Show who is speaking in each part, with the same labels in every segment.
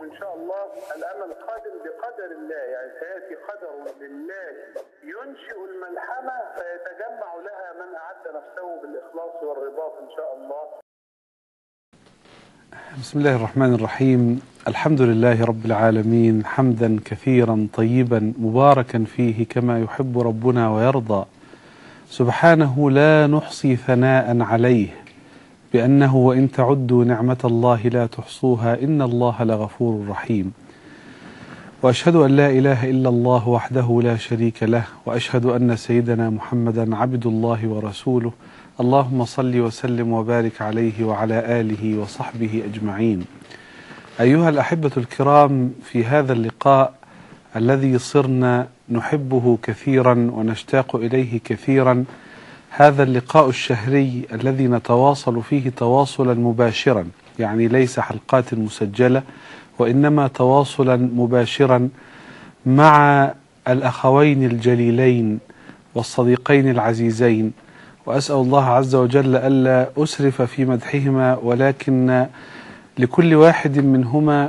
Speaker 1: إن شاء الله الأمل قادم بقدر الله يعني سيأتي قدر لله ينشئ الملحمة فيتجمع لها من أعد نفسه بالإخلاص والرباط إن شاء الله
Speaker 2: بسم الله الرحمن الرحيم الحمد لله رب العالمين حمدا كثيرا طيبا مباركا فيه كما يحب ربنا ويرضى سبحانه لا نحصي ثناء عليه بأنه وإن تعدوا نعمة الله لا تحصوها إن الله لغفور رحيم وأشهد أن لا إله إلا الله وحده لا شريك له وأشهد أن سيدنا محمدا عبد الله ورسوله اللهم صل وسلم وبارك عليه وعلى آله وصحبه أجمعين أيها الأحبة الكرام في هذا اللقاء الذي صرنا نحبه كثيرا ونشتاق إليه كثيرا هذا اللقاء الشهري الذي نتواصل فيه تواصلا مباشرا يعني ليس حلقات مسجلة وإنما تواصلا مباشرا مع الأخوين الجليلين والصديقين العزيزين وأسأل الله عز وجل ألا أسرف في مدحهما ولكن لكل واحد منهما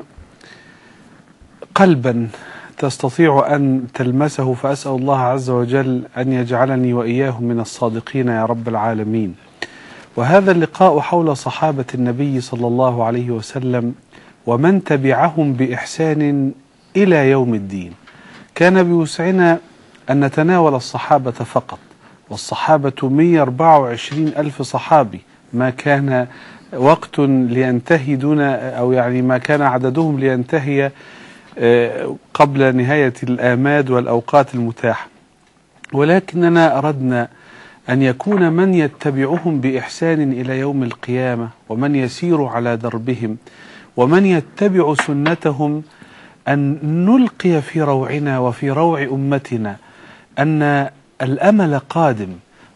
Speaker 2: قلبا تستطيع أن تلمسه فأسأل الله عز وجل أن يجعلني وإياهم من الصادقين يا رب العالمين وهذا اللقاء حول صحابة النبي صلى الله عليه وسلم ومن تبعهم بإحسان إلى يوم الدين كان بوسعنا أن نتناول الصحابة فقط والصحابة 124 ألف صحابي ما كان وقت لينتهي دون أو يعني ما كان عددهم لينتهي قبل نهاية الآماد والأوقات المتاحة ولكننا أردنا أن يكون من يتبعهم بإحسان إلى يوم القيامة ومن يسير على دربهم ومن يتبع سنتهم أن نلقي في روعنا وفي روع أمتنا أن الأمل قادم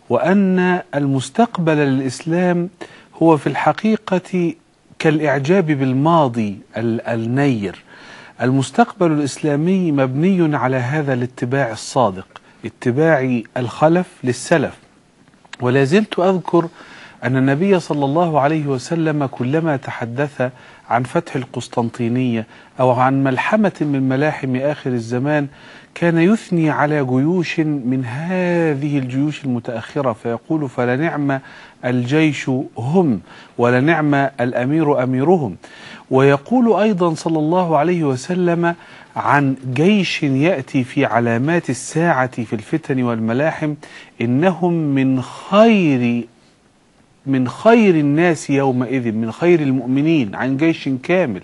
Speaker 2: وأن المستقبل للإسلام هو في الحقيقة كالإعجاب بالماضي النير المستقبل الإسلامي مبني على هذا الاتباع الصادق اتباع الخلف للسلف ولا زلت أذكر أن النبي صلى الله عليه وسلم كلما تحدث عن فتح القسطنطينية أو عن ملحمة من ملاحم آخر الزمان كان يثني على جيوش من هذه الجيوش المتأخرة فيقول فلنعم الجيش هم ولنعم الأمير أميرهم ويقول أيضا صلى الله عليه وسلم عن جيش يأتي في علامات الساعة في الفتن والملاحم إنهم من خير من خير الناس يومئذ من خير المؤمنين عن جيش كامل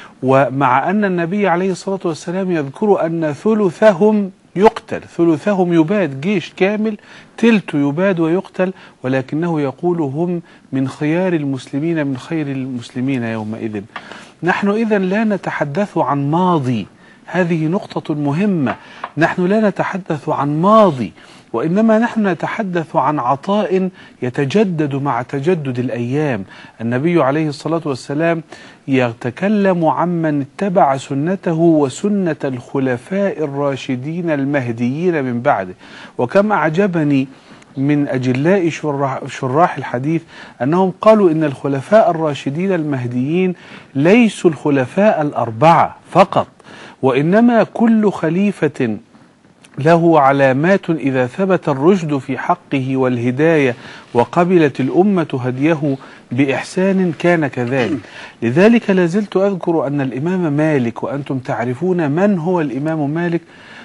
Speaker 2: ومع أن النبي عليه الصلاة والسلام يذكر أن ثلثهم يقتل ثلثهم يباد جيش كامل تلت يباد ويقتل ولكنه يقول هم من خيار المسلمين من خير المسلمين يومئذ نحن إذا لا نتحدث عن ماضي هذه نقطة مهمة نحن لا نتحدث عن ماضي وإنما نحن نتحدث عن عطاء يتجدد مع تجدد الأيام النبي عليه الصلاة والسلام يتكلم عمن اتبع سنته وسنة الخلفاء الراشدين المهديين من بعده وكم أعجبني من أجلاء شراح الحديث أنهم قالوا إن الخلفاء الراشدين المهديين ليسوا الخلفاء الأربعة فقط وإنما كل خليفة له علامات إذا ثبت الرشد في حقه والهداية وقبلت الأمة هديه بإحسان كان كذلك لذلك لازلت أذكر أن الإمام مالك وأنتم تعرفون من هو الإمام مالك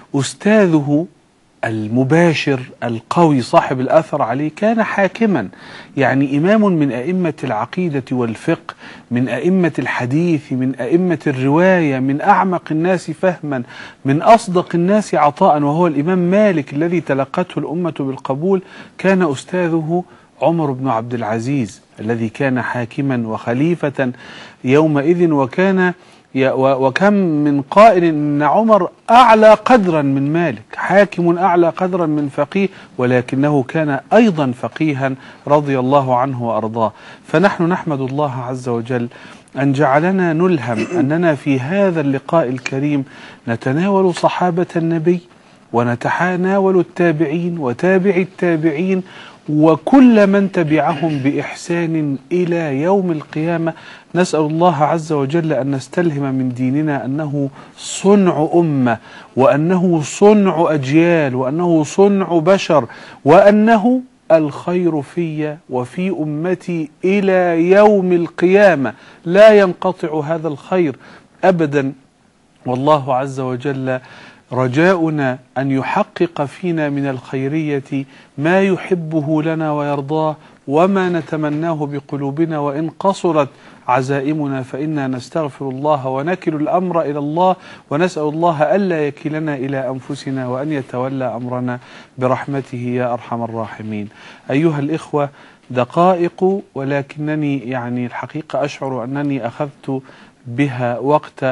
Speaker 2: أستاذه المباشر القوي صاحب الأثر عليه كان حاكما يعني إمام من أئمة العقيدة والفقه من أئمة الحديث من أئمة الرواية من أعمق الناس فهما من أصدق الناس عطاء وهو الإمام مالك الذي تلقته الأمة بالقبول كان أستاذه عمر بن عبد العزيز الذي كان حاكما وخليفة يومئذ وكان وكم من قائل ان عمر اعلى قدرا من مالك حاكم اعلى قدرا من فقيه ولكنه كان ايضا فقيها رضي الله عنه وارضاه فنحن نحمد الله عز وجل ان جعلنا نلهم اننا في هذا اللقاء الكريم نتناول صحابه النبي ونتناول التابعين وتابع التابعين وكل من تبعهم بإحسان إلى يوم القيامة نسأل الله عز وجل أن نستلهم من ديننا أنه صنع أمة وأنه صنع أجيال وأنه صنع بشر وأنه الخير في وفي أمتي إلى يوم القيامة لا ينقطع هذا الخير أبدا والله عز وجل رجاؤنا أن يحقق فينا من الخيرية ما يحبه لنا ويرضاه وما نتمناه بقلوبنا وإن قصرت عزائمنا فإنا نستغفر الله ونكل الأمر إلى الله ونسأل الله ألا يكلنا إلى أنفسنا وأن يتولى أمرنا برحمته يا أرحم الراحمين أيها الإخوة دقائق ولكنني يعني الحقيقة أشعر أنني أخذت بها وقت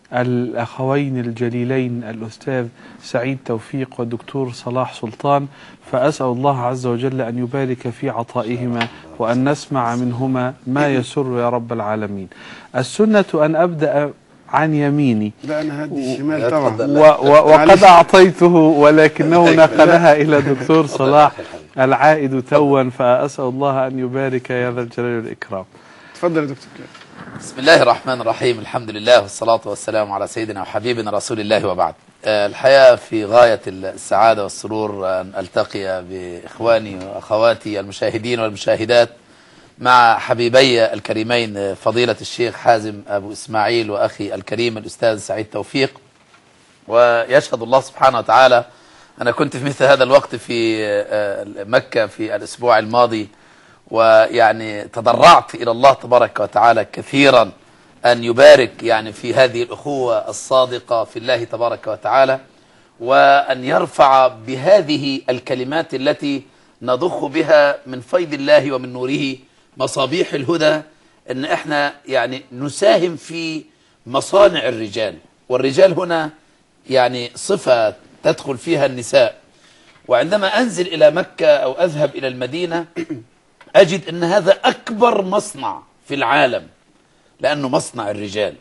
Speaker 2: الأخوين الجليلين الأستاذ سعيد توفيق والدكتور صلاح سلطان فأسأل الله عز وجل أن يبارك في عطائهما وأن نسمع منهما ما يسر يا رب العالمين السنة أن أبدأ عن يميني
Speaker 3: لا انا هدي الشمال
Speaker 4: لا،
Speaker 3: طبعا
Speaker 4: تفضل.
Speaker 2: و و وقد
Speaker 3: معلش.
Speaker 2: أعطيته ولكنه نقلها إلى دكتور صلاح العائد توا فأسأل الله أن يبارك يا ذا الجلال والإكرام
Speaker 3: اتفضل يا دكتور كده.
Speaker 4: بسم الله الرحمن الرحيم الحمد لله والصلاة والسلام على سيدنا وحبيبنا رسول الله وبعد آه، الحقيقة في غاية السعادة والسرور أن ألتقي بإخواني وأخواتي المشاهدين والمشاهدات مع حبيبي الكريمين آه، فضيلة الشيخ حازم أبو إسماعيل وأخي الكريم الأستاذ سعيد توفيق ويشهد الله سبحانه وتعالى أنا كنت في مثل هذا الوقت في آه، مكة في الأسبوع الماضي ويعني تضرعت إلى الله تبارك وتعالى كثيرا أن يبارك يعني في هذه الأخوة الصادقة في الله تبارك وتعالى وأن يرفع بهذه الكلمات التي نضخ بها من فيض الله ومن نوره مصابيح الهدى أن احنا يعني نساهم في مصانع الرجال والرجال هنا يعني صفة تدخل فيها النساء وعندما أنزل إلى مكة أو أذهب إلى المدينة أجد أن هذا أكبر مصنع في العالم لأنه مصنع الرجال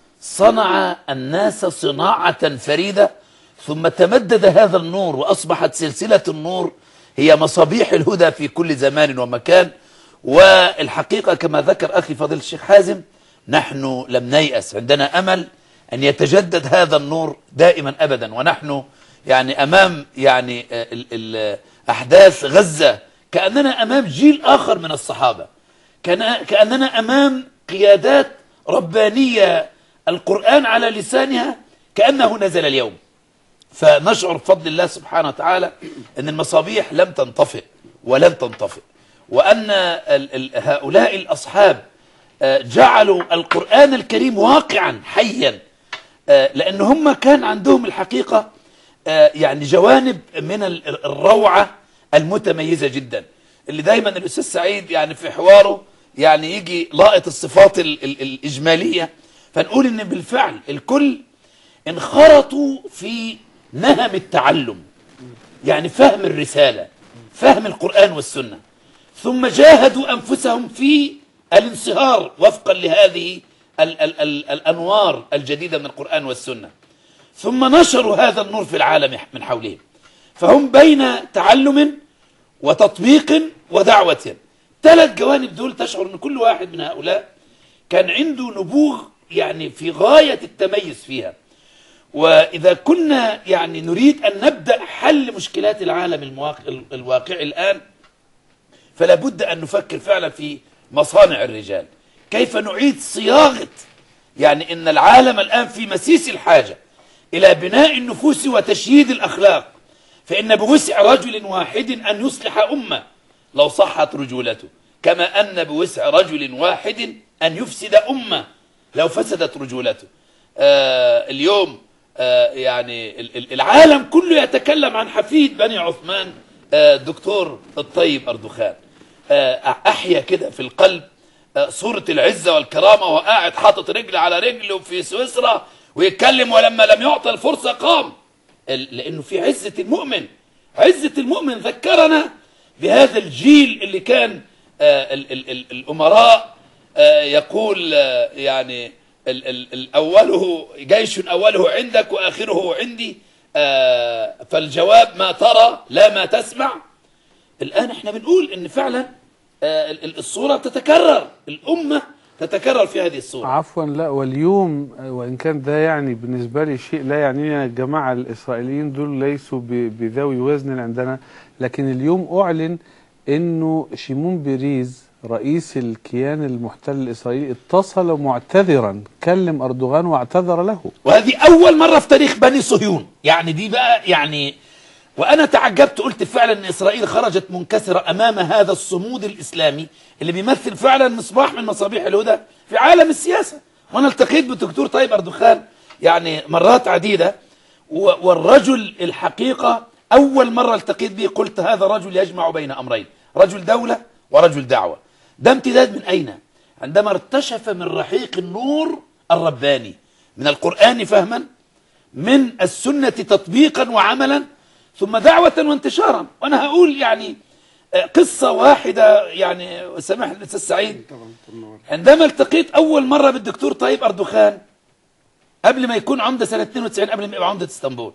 Speaker 4: صنع الناس صناعة فريدة ثم تمدد هذا النور وأصبحت سلسلة النور هي مصابيح الهدى في كل زمان ومكان والحقيقة كما ذكر أخي فضيل الشيخ حازم نحن لم نيأس عندنا أمل أن يتجدد هذا النور دائما أبدا ونحن يعني أمام يعني آه، ال- ال- أحداث غزة كأننا أمام جيل آخر من الصحابة كان- كأننا أمام قيادات ربانية القرآن على لسانها كأنه نزل اليوم فنشعر بفضل الله سبحانه وتعالى أن المصابيح لم تنطفئ ولن تنطفئ وأن ال- ال- هؤلاء الأصحاب آه، جعلوا القرآن الكريم واقعا حيا آه، لأن هم كان عندهم الحقيقة آه، يعني جوانب من ال- الروعة المتميزة جدا اللي دايما الأستاذ سعيد يعني في حواره يعني يجي لاقط الصفات ال- ال- الإجمالية فنقول إن بالفعل الكل انخرطوا في نهم التعلم يعني فهم الرسالة فهم القرآن والسنة ثم جاهدوا أنفسهم في الانصهار وفقا لهذه ال ال ال الأنوار الجديدة من القرآن والسنة ثم نشروا هذا النور في العالم من حولهم فهم بين تعلم وتطبيق ودعوة ثلاث جوانب دول تشعر أن كل واحد من هؤلاء كان عنده نبوغ يعني في غاية التميز فيها وإذا كنا يعني نريد أن نبدأ حل مشكلات العالم المواقع الواقعي الآن فلا بد أن نفكر فعلا في مصانع الرجال كيف نعيد صياغة يعني إن العالم الآن في مسيس الحاجة إلى بناء النفوس وتشييد الأخلاق فإن بوسع رجل واحد أن يصلح أمة لو صحت رجولته كما أن بوسع رجل واحد أن يفسد أمة لو فسدت رجولته آه اليوم آه يعني ال- ال- العالم كله يتكلم عن حفيد بني عثمان آه دكتور الطيب أردوخان آه أحيا كده في القلب آه صورة العزة والكرامة وقاعد حاطط رجل على رجل في سويسرا ويتكلم ولما لم يعطى الفرصة قام ال- لأنه في عزة المؤمن عزة المؤمن ذكرنا بهذا الجيل اللي كان آه ال ال ال الأمراء آه يقول آه يعني ال ال ال أوله جيش أوله عندك وآخره عندي آه فالجواب ما ترى لا ما تسمع الآن احنا بنقول ان فعلا آه، ال- ال- الصورة تتكرر الأمة تتكرر في هذه الصورة
Speaker 2: عفوا لا واليوم وان كان ده يعني بالنسبه لي شيء لا يعنينا الجماعه الاسرائيليين دول ليسوا ب- بذوي وزن عندنا لكن اليوم اعلن انه شيمون بيريز رئيس الكيان المحتل الاسرائيلي اتصل معتذرا كلم اردوغان واعتذر له
Speaker 4: وهذه أول مرة في تاريخ بني صهيون يعني دي بقى يعني وأنا تعجبت قلت فعلا أن إسرائيل خرجت منكسرة أمام هذا الصمود الإسلامي اللي بيمثل فعلا مصباح من مصابيح الهدى في عالم السياسة وأنا التقيت بالدكتور طيب أردوغان يعني مرات عديدة و- والرجل الحقيقة أول مرة التقيت به قلت هذا رجل يجمع بين أمرين رجل دولة ورجل دعوة ده امتداد من أين؟ عندما ارتشف من رحيق النور الرباني من القرآن فهما من السنة تطبيقا وعملا ثم دعوة وانتشارا وأنا هقول يعني آه، قصة واحدة يعني سامح الأستاذ سعيد عندما التقيت أول مرة بالدكتور طيب أردوخان قبل ما يكون عمدة سنة 92 قبل ما يبقى عمدة اسطنبول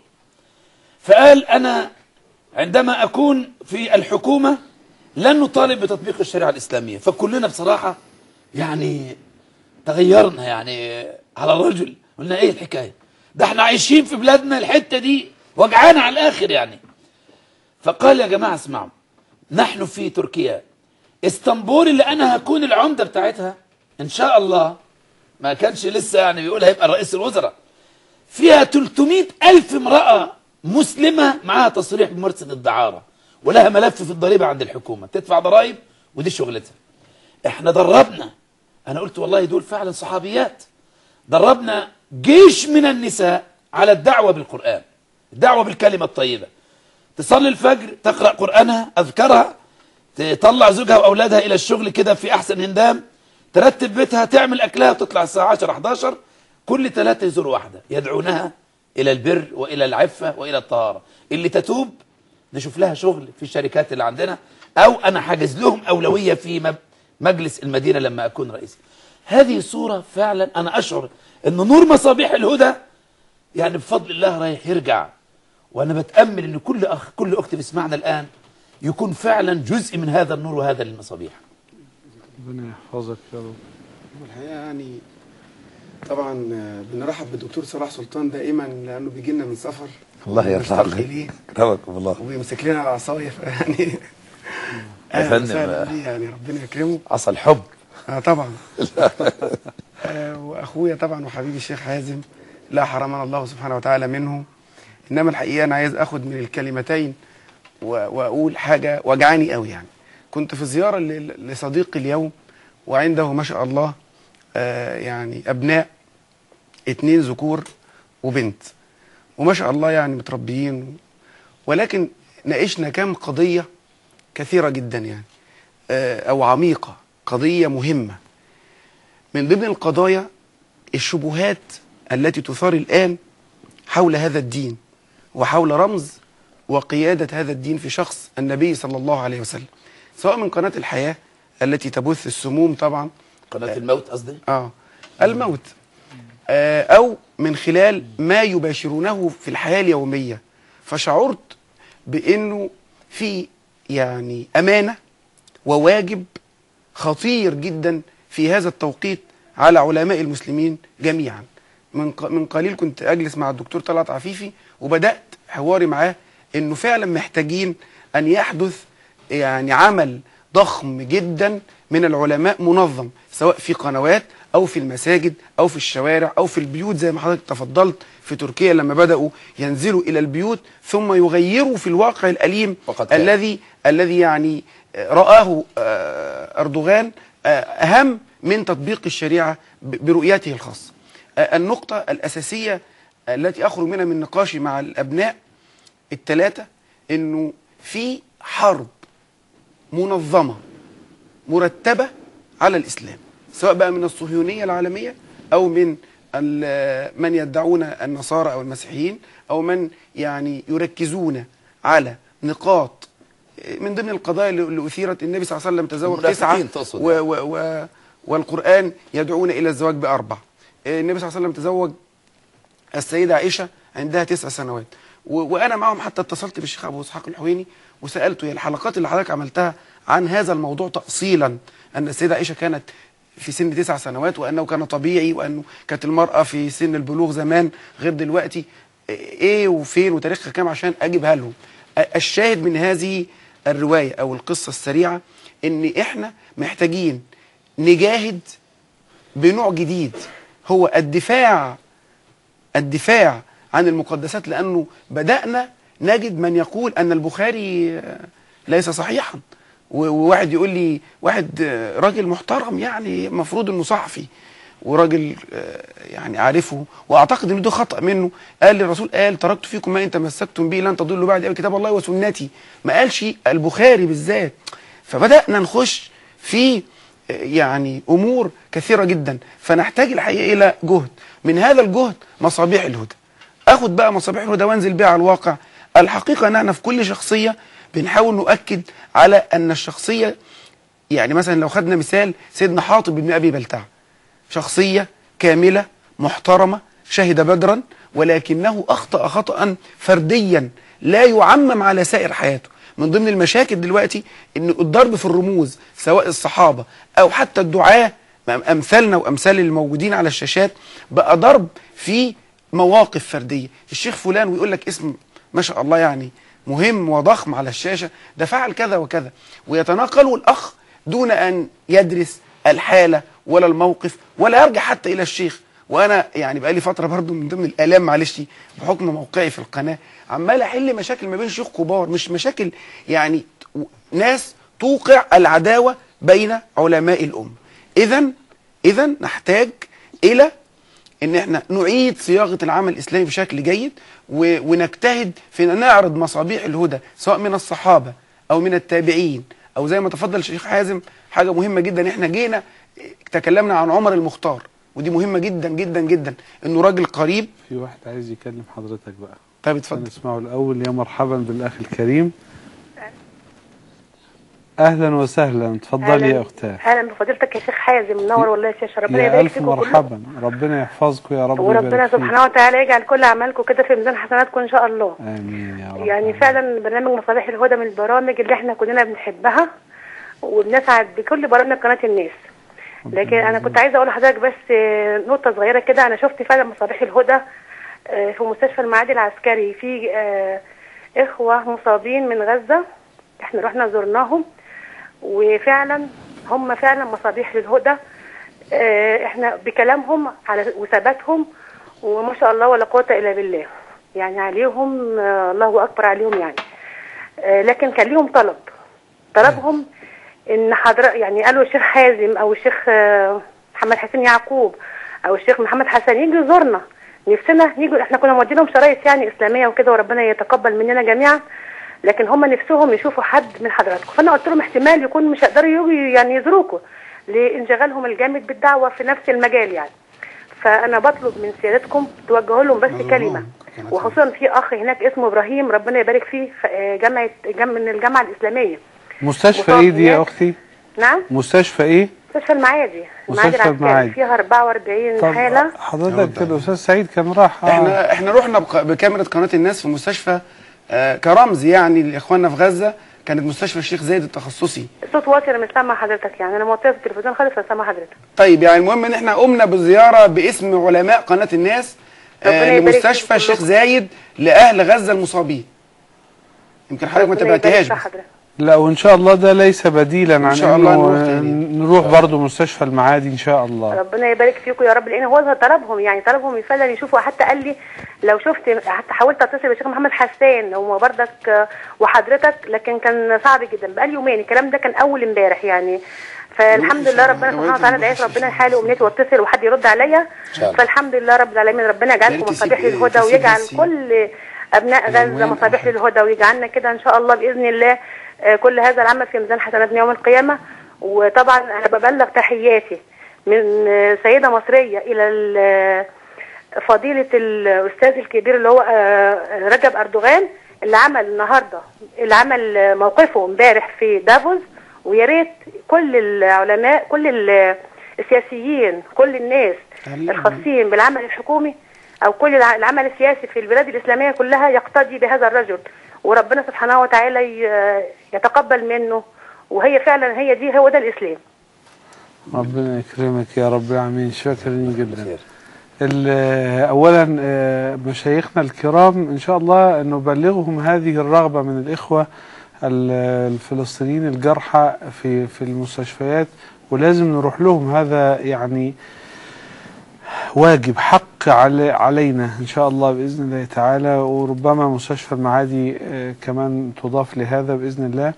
Speaker 4: فقال أنا عندما أكون في الحكومة لن نطالب بتطبيق الشريعة الإسلامية فكلنا بصراحة يعني تغيرنا يعني على الرجل قلنا ايه الحكاية ده احنا عايشين في بلادنا الحتة دي وجعانا على الآخر يعني فقال يا جماعة اسمعوا نحن في تركيا اسطنبول اللي أنا هكون العمدة بتاعتها إن شاء الله ما كانش لسه يعني بيقول هيبقى رئيس الوزراء فيها 300 ألف امرأة مسلمة معاها تصريح بممارسة الدعارة ولها ملف في الضريبة عند الحكومة تدفع ضرائب ودي شغلتها احنا دربنا انا قلت والله دول فعلا صحابيات دربنا جيش من النساء على الدعوة بالقرآن الدعوة بالكلمة الطيبة تصلي الفجر تقرأ قرآنها أذكرها تطلع زوجها وأولادها إلى الشغل كده في أحسن هندام ترتب بيتها تعمل أكلها وتطلع الساعة 10 11 كل ثلاثة يزوروا واحدة يدعونها إلى البر وإلى العفة وإلى الطهارة اللي تتوب نشوف لها شغل في الشركات اللي عندنا أو أنا حاجز لهم أولوية في مب- مجلس المدينة لما أكون رئيس هذه صورة فعلا أنا أشعر أن نور مصابيح الهدى يعني بفضل الله رايح يرجع وأنا بتأمل أن كل أخ كل أخت بيسمعنا الآن يكون فعلا جزء من هذا النور وهذا المصابيح
Speaker 2: ربنا يحفظك يا رب
Speaker 3: والحقيقه يعني طبعا آه، بنرحب بالدكتور صلاح سلطان دائما لانه بيجي لنا من سفر
Speaker 4: الله يرفع
Speaker 3: بنشتاق ليه
Speaker 4: كرمكم الله
Speaker 3: وبيمسك لنا العصايه يعني
Speaker 4: يا
Speaker 3: أهلاً
Speaker 4: فندم،
Speaker 3: وسهلاً
Speaker 4: آه.
Speaker 3: بيه يعني ربنا يكرمه
Speaker 4: عصا الحب
Speaker 3: اه طبعا آه واخويا طبعا وحبيبي الشيخ حازم لا حرمنا الله سبحانه وتعالى منه انما الحقيقه انا عايز اخد من الكلمتين و- واقول حاجه وجعاني قوي يعني كنت في زياره ل- لصديقي اليوم وعنده ما شاء الله آه يعني ابناء اتنين ذكور وبنت وما شاء الله يعني متربيين ولكن ناقشنا كام قضيه كثيره جدا يعني آه، او عميقه قضيه مهمه من ضمن القضايا الشبهات التي تثار الان حول هذا الدين وحول رمز وقياده هذا الدين في شخص النبي صلى الله عليه وسلم سواء من قناه الحياه التي تبث السموم طبعا
Speaker 4: قناة الموت قصدي
Speaker 3: اه الموت آه او من خلال ما يباشرونه في الحياه اليوميه فشعرت بانه في يعني امانه وواجب خطير جدا في هذا التوقيت على علماء المسلمين جميعا من ق- من قليل كنت اجلس مع الدكتور طلعت عفيفي وبدات حواري معاه انه فعلا محتاجين ان يحدث يعني عمل ضخم جدا من العلماء منظم سواء في قنوات او في المساجد او في الشوارع او في البيوت زي ما حضرتك تفضلت في تركيا لما بداوا ينزلوا الى البيوت ثم يغيروا في الواقع الاليم
Speaker 4: وقد كان.
Speaker 3: الذي الذي يعني رآه آه، أردوغان آه، أهم من تطبيق الشريعة ب- برؤيته الخاصة آه، النقطة الأساسية التي أخرج منها من نقاشي مع الأبناء الثلاثة أنه في حرب منظمة مرتبة على الإسلام سواء بقى من الصهيونية العالمية أو من ال- من يدعون النصارى أو المسيحيين أو من يعني يركزون على نقاط من ضمن القضايا اللي اللي أثيرت النبي صلى الله عليه وسلم تزوج تسعة
Speaker 4: المنافقين تقصد
Speaker 3: و و و والقرآن يدعون إلى الزواج بأربع النبي صلى الله عليه وسلم تزوج السيدة عائشة عندها تسع سنوات و- وأنا معهم حتى اتصلت بالشيخ أبو إسحاق الحويني وسألته يا الحلقات اللي حضرتك عملتها عن هذا الموضوع تأصيلا أن السيدة عائشة كانت في سن تسع سنوات وأنه كان طبيعي وأنه كانت المرأة في سن البلوغ زمان غير دلوقتي إيه وفين وتاريخها كام عشان أجيبها لهم أ- الشاهد من هذه الرواية أو القصة السريعة إن إحنا محتاجين نجاهد بنوع جديد هو الدفاع الدفاع عن المقدسات لأنه بدأنا نجد من يقول أن البخاري آه، ليس صحيحا و- وواحد يقول لي واحد آه، راجل محترم يعني المفروض انه صحفي وراجل آه، يعني عارفه واعتقد ان ده خطا منه قال الرسول قال تركت فيكم ما ان تمسكتم به لن تضلوا بعد ابدا كتاب الله وسنتي ما قالش البخاري بالذات فبدانا نخش في آه، يعني امور كثيره جدا فنحتاج الحقيقه الى جهد من هذا الجهد مصابيح الهدى اخد بقى مصابيح الهدى وانزل بيها على الواقع الحقيقه ان احنا في كل شخصيه بنحاول نؤكد على ان الشخصيه يعني مثلا لو خدنا مثال سيدنا حاطب بن ابي بلتع شخصيه كامله محترمه شهد بدرا ولكنه اخطا خطا فرديا لا يعمم على سائر حياته من ضمن المشاكل دلوقتي ان الضرب في الرموز سواء الصحابه او حتى الدعاه امثالنا وامثال الموجودين على الشاشات بقى ضرب في مواقف فرديه الشيخ فلان ويقول لك اسم ما شاء الله يعني مهم وضخم على الشاشه ده فعل كذا وكذا ويتناقله الاخ دون ان يدرس الحاله ولا الموقف ولا يرجع حتى الى الشيخ وانا يعني بقالي فتره برضو من ضمن الالام معلش بحكم موقعي في القناه عمال احل مشاكل ما بين شيوخ كبار مش مشاكل يعني ناس توقع العداوه بين علماء الامه اذا اذا نحتاج الى ان احنا نعيد صياغه العمل الاسلامي بشكل جيد و... ونجتهد في ان نعرض مصابيح الهدى سواء من الصحابه او من التابعين او زي ما تفضل الشيخ حازم حاجه مهمه جدا احنا جينا تكلمنا عن عمر المختار ودي مهمه جدا جدا جدا انه راجل قريب
Speaker 2: في واحد عايز يكلم حضرتك بقى
Speaker 3: طيب اتفضل
Speaker 2: نسمعه الأول يا مرحبا بالأخ الكريم أهلا وسهلا اتفضلي يا أختاه
Speaker 5: اهلا بفضيلتك يا شيخ حازم منور والله يا شيخ ربنا
Speaker 2: يا
Speaker 5: يبارك
Speaker 2: ألف
Speaker 5: فيكم كلكم
Speaker 2: مرحبا ربنا يحفظكم يا رب
Speaker 5: وربنا
Speaker 2: ويبارك فيك.
Speaker 5: سبحانه وتعالى يجعل كل اعمالكم كده في ميزان حسناتكم ان شاء الله
Speaker 2: آمين يا رب
Speaker 5: يعني فعلا برنامج مصالح الهدى من البرامج اللي احنا كلنا بنحبها وبنسعد بكل برامج قناه الناس لكن انا كنت عايزه اقول لحضرتك بس آه، نقطه صغيره كده انا شفت فعلا مصابيح الهدى آه، في مستشفى المعادي العسكري في آه، اخوه مصابين من غزه احنا رحنا زرناهم وفعلا هم فعلا مصابيح للهدى آه، احنا بكلامهم على وثباتهم وما شاء الله ولا قوه الا بالله يعني عليهم آه، الله اكبر عليهم يعني آه، لكن كان ليهم طلب طلبهم ان حضر يعني قالوا الشيخ حازم او الشيخ آه، محمد حسين يعقوب او الشيخ محمد حسن يجي يزورنا نفسنا يجوا احنا كنا مودينهم شرايط يعني اسلاميه وكده وربنا يتقبل مننا جميعا لكن هم نفسهم يشوفوا حد من حضراتكم فانا قلت لهم احتمال يكون مش هيقدروا يجوا يعني يزوروكم لانشغالهم الجامد بالدعوه في نفس المجال يعني فانا بطلب من سيادتكم توجهوا لهم بس
Speaker 3: الله.
Speaker 5: كلمه وخصوصا في اخ هناك اسمه ابراهيم ربنا يبارك فيه في آه، جامعه جم من الجامعه الاسلاميه
Speaker 2: مستشفى إيه دي يا أختي
Speaker 5: نعم
Speaker 2: مستشفى إيه
Speaker 5: مستشفى المعادي
Speaker 2: مستشفى
Speaker 5: العسكري
Speaker 2: المعادي.
Speaker 5: فيها 44 حاله
Speaker 2: حضرتك الأستاذ سعيد كان راح آه.
Speaker 3: احنا احنا رحنا بق- بكاميرا قناه الناس في مستشفى آه كرمز يعني لاخواننا في غزه كانت مستشفى الشيخ زايد التخصصي
Speaker 5: الصوت واطي انا مش سامعه حضرتك يعني انا موطيه في التلفزيون خالص مش سامعه حضرتك
Speaker 3: طيب يعني المهم ان احنا قمنا بزياره باسم علماء قناه الناس
Speaker 5: ربنا
Speaker 3: آه
Speaker 5: يبارك
Speaker 3: لمستشفى
Speaker 5: فيكم
Speaker 3: الشيخ
Speaker 5: كلكم.
Speaker 3: زايد لاهل غزه المصابين يمكن حضرتك ما
Speaker 5: ربنا يبارك
Speaker 3: تابعتهاش
Speaker 5: في
Speaker 3: بس.
Speaker 5: حضرتك.
Speaker 2: لا وإن شاء الله ده ليس بديلا عن
Speaker 3: شاء الله
Speaker 2: إنه
Speaker 3: نروح تاني.
Speaker 2: نروح برضو مستشفى المعادي إن شاء الله
Speaker 5: ربنا يبارك فيكم يا رب لان هو طلبهم يعني طلبهم فعلا يشوفوا حتى قال لي لو شفت حتى حاولت اتصل بالشيخ محمد حسان هو بردك آه، وحضرتك لكن كان صعب جدا بقالي يومين الكلام ده كان اول امبارح يعني فالحمد لله ربنا سبحانه وتعالى دعيت ربنا يحالي امنيتي واتصل وحد يرد عليا
Speaker 4: شاء الله.
Speaker 5: فالحمد لله رب العالمين ربنا يجعلكم
Speaker 3: يا ريت
Speaker 5: مصابيح
Speaker 3: تسيب-
Speaker 5: للهدى
Speaker 3: تسيب
Speaker 5: ويجعل
Speaker 3: بس-
Speaker 5: كل ابناء غزه
Speaker 3: العنوان أو
Speaker 5: مصابيح
Speaker 3: حاجة.
Speaker 5: للهدى ويجعلنا كده ان شاء الله باذن الله آه، كل هذا العمل في ميزان حسناتنا يوم القيامه وطبعا انا ببلغ تحياتي من آه، سيده مصريه الى ال- فضيله الاستاذ الكبير اللي هو آه، رجب اردوغان اللي عمل النهارده اللي عمل آه، موقفه امبارح في دافوس ويا ريت كل العلماء كل ال- السياسيين كل الناس
Speaker 3: تعليم.
Speaker 5: الخاصين بالعمل الحكومي او كل الع- العمل السياسي في البلاد الاسلاميه كلها يقتدي بهذا الرجل وربنا سبحانه وتعالى ي- يتقبل منه وهي فعلا هي دي هو ده الاسلام
Speaker 2: ربنا يكرمك يا رب العالمين شاكرين جدا ال- اولا آه، مشايخنا الكرام ان شاء الله ان نبلغهم هذه الرغبه من الاخوه ال- الفلسطينيين الجرحى في في المستشفيات ولازم نروح لهم هذا يعني واجب حق علي علينا ان شاء الله باذن الله تعالى وربما مستشفى المعادي آه، كمان تضاف لهذا باذن الله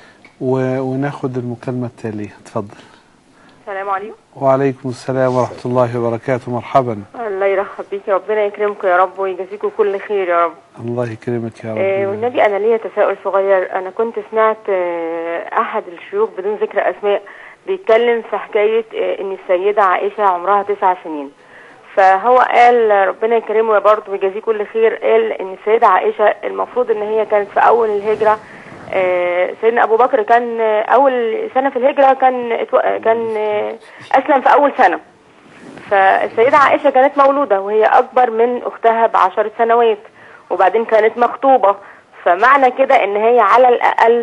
Speaker 2: و- وناخد المكالمه التاليه اتفضل
Speaker 6: السلام عليكم
Speaker 2: وعليكم السلام ورحمة الله وبركاته مرحبا
Speaker 6: الله يرحب بيك ربنا يكرمكم يا رب ويجازيكم كل خير يا رب
Speaker 2: الله يكرمك يا
Speaker 6: آه
Speaker 2: رب
Speaker 6: والنبي انا ليا تساؤل صغير انا كنت سمعت آه احد الشيوخ بدون ذكر اسماء بيتكلم في حكايه آه ان السيده عائشه عمرها تسع سنين فهو قال ربنا يكرمه يا برضه ويجازيه كل خير قال ان السيده عائشه المفروض ان هي كانت في اول الهجره آه، سيدنا ابو بكر كان آه، اول سنه في الهجره كان اتو- كان آه، اسلم في اول سنه فالسيدة عائشة كانت مولودة وهي أكبر من أختها بعشر سنوات وبعدين كانت مخطوبة فمعنى كده إن هي على الأقل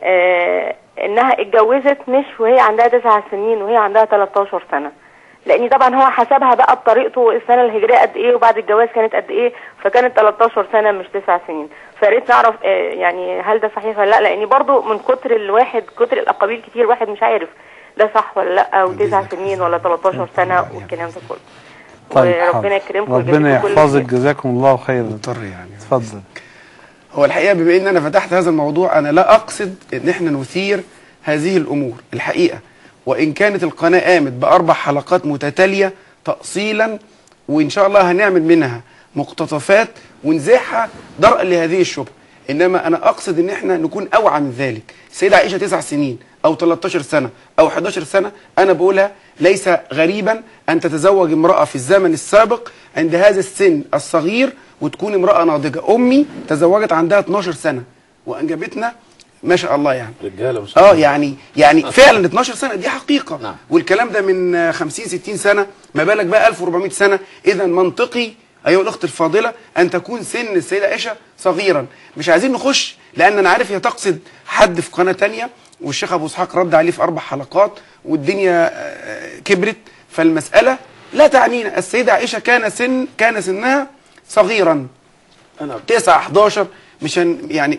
Speaker 6: آه إنها اتجوزت مش وهي عندها تسع سنين وهي عندها 13 سنة لأن طبعا هو حسبها بقى بطريقته السنة الهجرية قد إيه وبعد الجواز كانت قد إيه فكانت 13 سنة مش تسع سنين فياريت نعرف آه يعني هل ده صحيح ولا لا لأن برضو من كتر الواحد كتر الأقاويل كتير واحد مش عارف ده صح ولا لا وتسع سنين ولا 13 سنة والكلام ده كله
Speaker 2: طيب
Speaker 6: وربنا
Speaker 2: حاضر.
Speaker 6: يكرمكم
Speaker 2: ربنا
Speaker 6: ويجازيكم كل
Speaker 2: يحفظك
Speaker 6: خير.
Speaker 2: جزاكم الله خيرا
Speaker 3: مضطر يعني
Speaker 2: اتفضل
Speaker 3: هو الحقيقه بما ان انا فتحت هذا الموضوع انا لا اقصد ان احنا نثير هذه الامور الحقيقه وان كانت القناه قامت باربع حلقات متتاليه تاصيلا وان شاء الله هنعمل منها مقتطفات ونزيحها درءا لهذه الشبهه انما انا اقصد ان احنا نكون اوعى من ذلك السيده عائشه تسع سنين او 13 سنه او 11 سنه انا بقولها ليس غريبا ان تتزوج امراه في الزمن السابق عند هذا السن الصغير وتكون امراه ناضجه امي تزوجت عندها 12 سنه وانجبتنا ما شاء الله يعني
Speaker 4: رجاله مش
Speaker 3: اه يعني يعني فعلا 12 سنه دي حقيقه
Speaker 4: نعم.
Speaker 3: والكلام ده من آه، 50 60 سنه ما بالك بقى 1400 سنه اذا منطقي ايها الاخت الفاضله ان تكون سن السيده عائشه صغيرا مش عايزين نخش لان انا عارف هي تقصد حد في قناه تانية والشيخ ابو اسحاق رد عليه في اربع حلقات والدنيا آه، كبرت فالمساله لا تعنينا السيده عائشه كان سن كان سنها صغيرا انا 9 11 مش هن يعني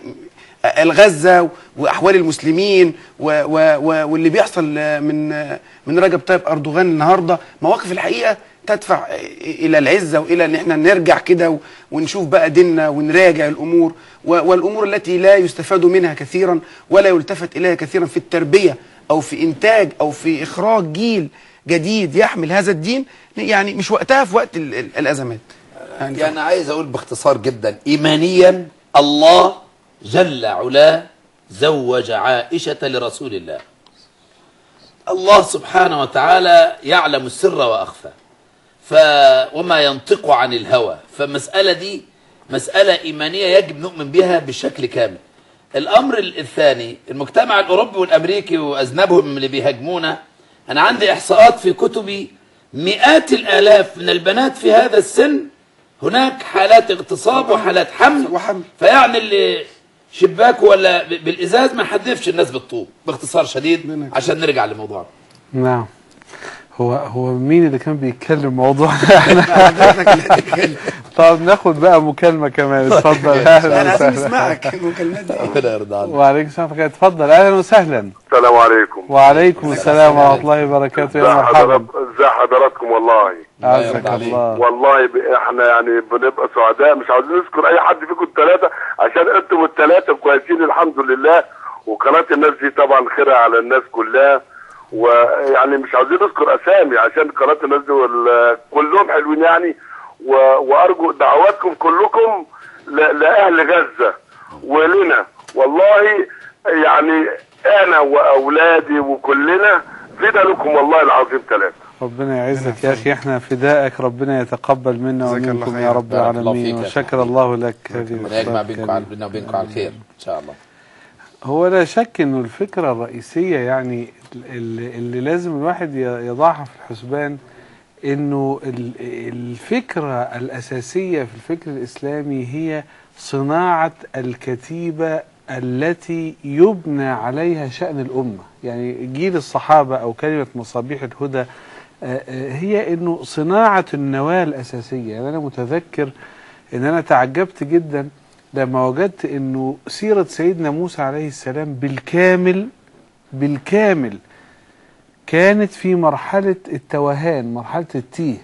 Speaker 3: الغزه واحوال المسلمين و و و واللي بيحصل من من رجب طيب اردوغان النهارده مواقف الحقيقه تدفع الى العزه والى ان احنا نرجع كده و- ونشوف بقى ديننا ونراجع الامور و- والامور التي لا يستفاد منها كثيرا ولا يلتفت اليها كثيرا في التربيه او في انتاج او في اخراج جيل جديد يحمل هذا الدين يعني مش وقتها في وقت ال- ال- الازمات يعني
Speaker 4: يعني عايز اقول باختصار جدا ايمانيا الله جل علاه زوج عائشه لرسول الله الله سبحانه وتعالى يعلم السر واخفى ف وما ينطق عن الهوى فالمساله دي مساله ايمانيه يجب نؤمن بها بشكل كامل الامر الثاني المجتمع الاوروبي والامريكي واذنبهم اللي بيهاجمونا انا عندي احصاءات في كتبي مئات الالاف من البنات في هذا السن هناك حالات اغتصاب وحالات حمل
Speaker 3: وحمل.
Speaker 4: فيعني اللي شباك ولا ب- بالازاز ما حدفش الناس بالطوب باختصار شديد عشان نرجع لموضوعنا
Speaker 2: نعم هو هو مين اللي كان بيتكلم موضوعنا احنا
Speaker 3: حضرتك اللي هتتكلم.
Speaker 2: طب ناخد بقى مكالمة كمان اتفضل
Speaker 3: احنا
Speaker 2: اهلا
Speaker 3: عايزين
Speaker 2: وسهلا
Speaker 3: نسمعك المكالمات دي
Speaker 4: ربنا يرضى عنك
Speaker 2: وعليكم السلام ورحمة الله اتفضل اهلا وسهلا
Speaker 7: السلام عليكم
Speaker 2: وعليكم السلام ورحمة الله وبركاته
Speaker 7: ازي
Speaker 2: يا مرحبا
Speaker 7: حضرات- ازي حضراتكم والله
Speaker 2: عزك
Speaker 4: يرضى عليك.
Speaker 2: الله
Speaker 7: والله ب... احنا يعني بنبقى سعداء مش عاوزين نذكر اي حد فيكم الثلاثه عشان انتم الثلاثه كويسين الحمد لله وقناه الناس دي طبعا خيرها على الناس كلها ويعني مش عاوزين نذكر اسامي عشان قناه الناس دي وال... كلهم حلوين يعني و... وارجو دعواتكم كلكم ل... لاهل غزه ولنا والله يعني انا واولادي وكلنا فدا لكم والله العظيم ثلاثه
Speaker 2: ربنا يعزك يا اخي احنا فدائك ربنا يتقبل منا
Speaker 3: جزاك الله
Speaker 2: ومنكم
Speaker 3: خير.
Speaker 2: يا رب
Speaker 4: بارك الله
Speaker 2: العالمين
Speaker 4: فيك يا
Speaker 2: وشكر الله لك هذه
Speaker 4: ربنا يجمع
Speaker 2: الصلاة
Speaker 4: بينكم على
Speaker 2: الكريمة.
Speaker 4: بيننا وبينكم على الخير ان شاء الله
Speaker 2: هو لا شك انه الفكره الرئيسيه يعني اللي, اللي لازم الواحد ي- يضعها في الحسبان انه ال- الفكرة الاساسية في الفكر الاسلامي هي صناعة الكتيبة التي يبنى عليها شأن الامة يعني جيل الصحابة او كلمة مصابيح الهدى آه، آه، هي انه صناعة النواة الاساسية يعني انا متذكر ان انا تعجبت جدا لما وجدت انه سيرة سيدنا موسى عليه السلام بالكامل بالكامل كانت في مرحلة التوهان مرحلة التيه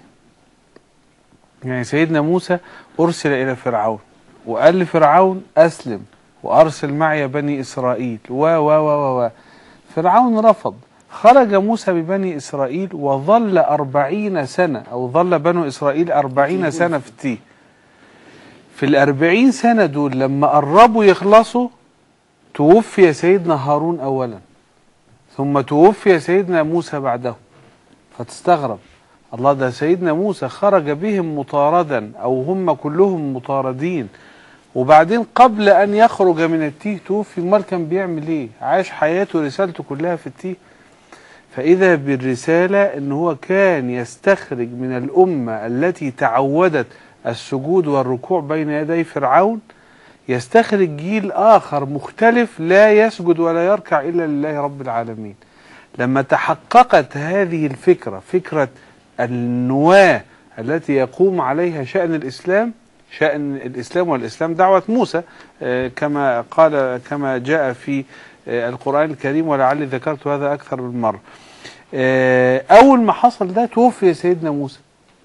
Speaker 2: يعني سيدنا موسى أرسل إلى فرعون وقال لفرعون أسلم وأرسل معي بني إسرائيل و و و و و فرعون رفض خرج موسى ببني إسرائيل وظل أربعين سنة أو ظل بنو إسرائيل أربعين سنة في التيه في الأربعين سنة دول لما قربوا يخلصوا توفي سيدنا هارون أولا ثم توفي سيدنا موسى بعده فتستغرب الله ده سيدنا موسى خرج بهم مطاردا أو هم كلهم مطاردين وبعدين قبل أن يخرج من التيه توفي امال كان بيعمل إيه عاش حياته رسالته كلها في التيه فإذا بالرسالة أن هو كان يستخرج من الأمة التي تعودت السجود والركوع بين يدي فرعون يستخرج جيل آخر مختلف لا يسجد ولا يركع إلا لله رب العالمين لما تحققت هذه الفكرة فكرة النواة التي يقوم عليها شأن الإسلام شأن الإسلام والإسلام دعوة موسى آه، كما قال كما جاء في آه، القرآن الكريم ولعلي ذكرت هذا أكثر من مرة آه، أول ما حصل ده توفي سيدنا موسى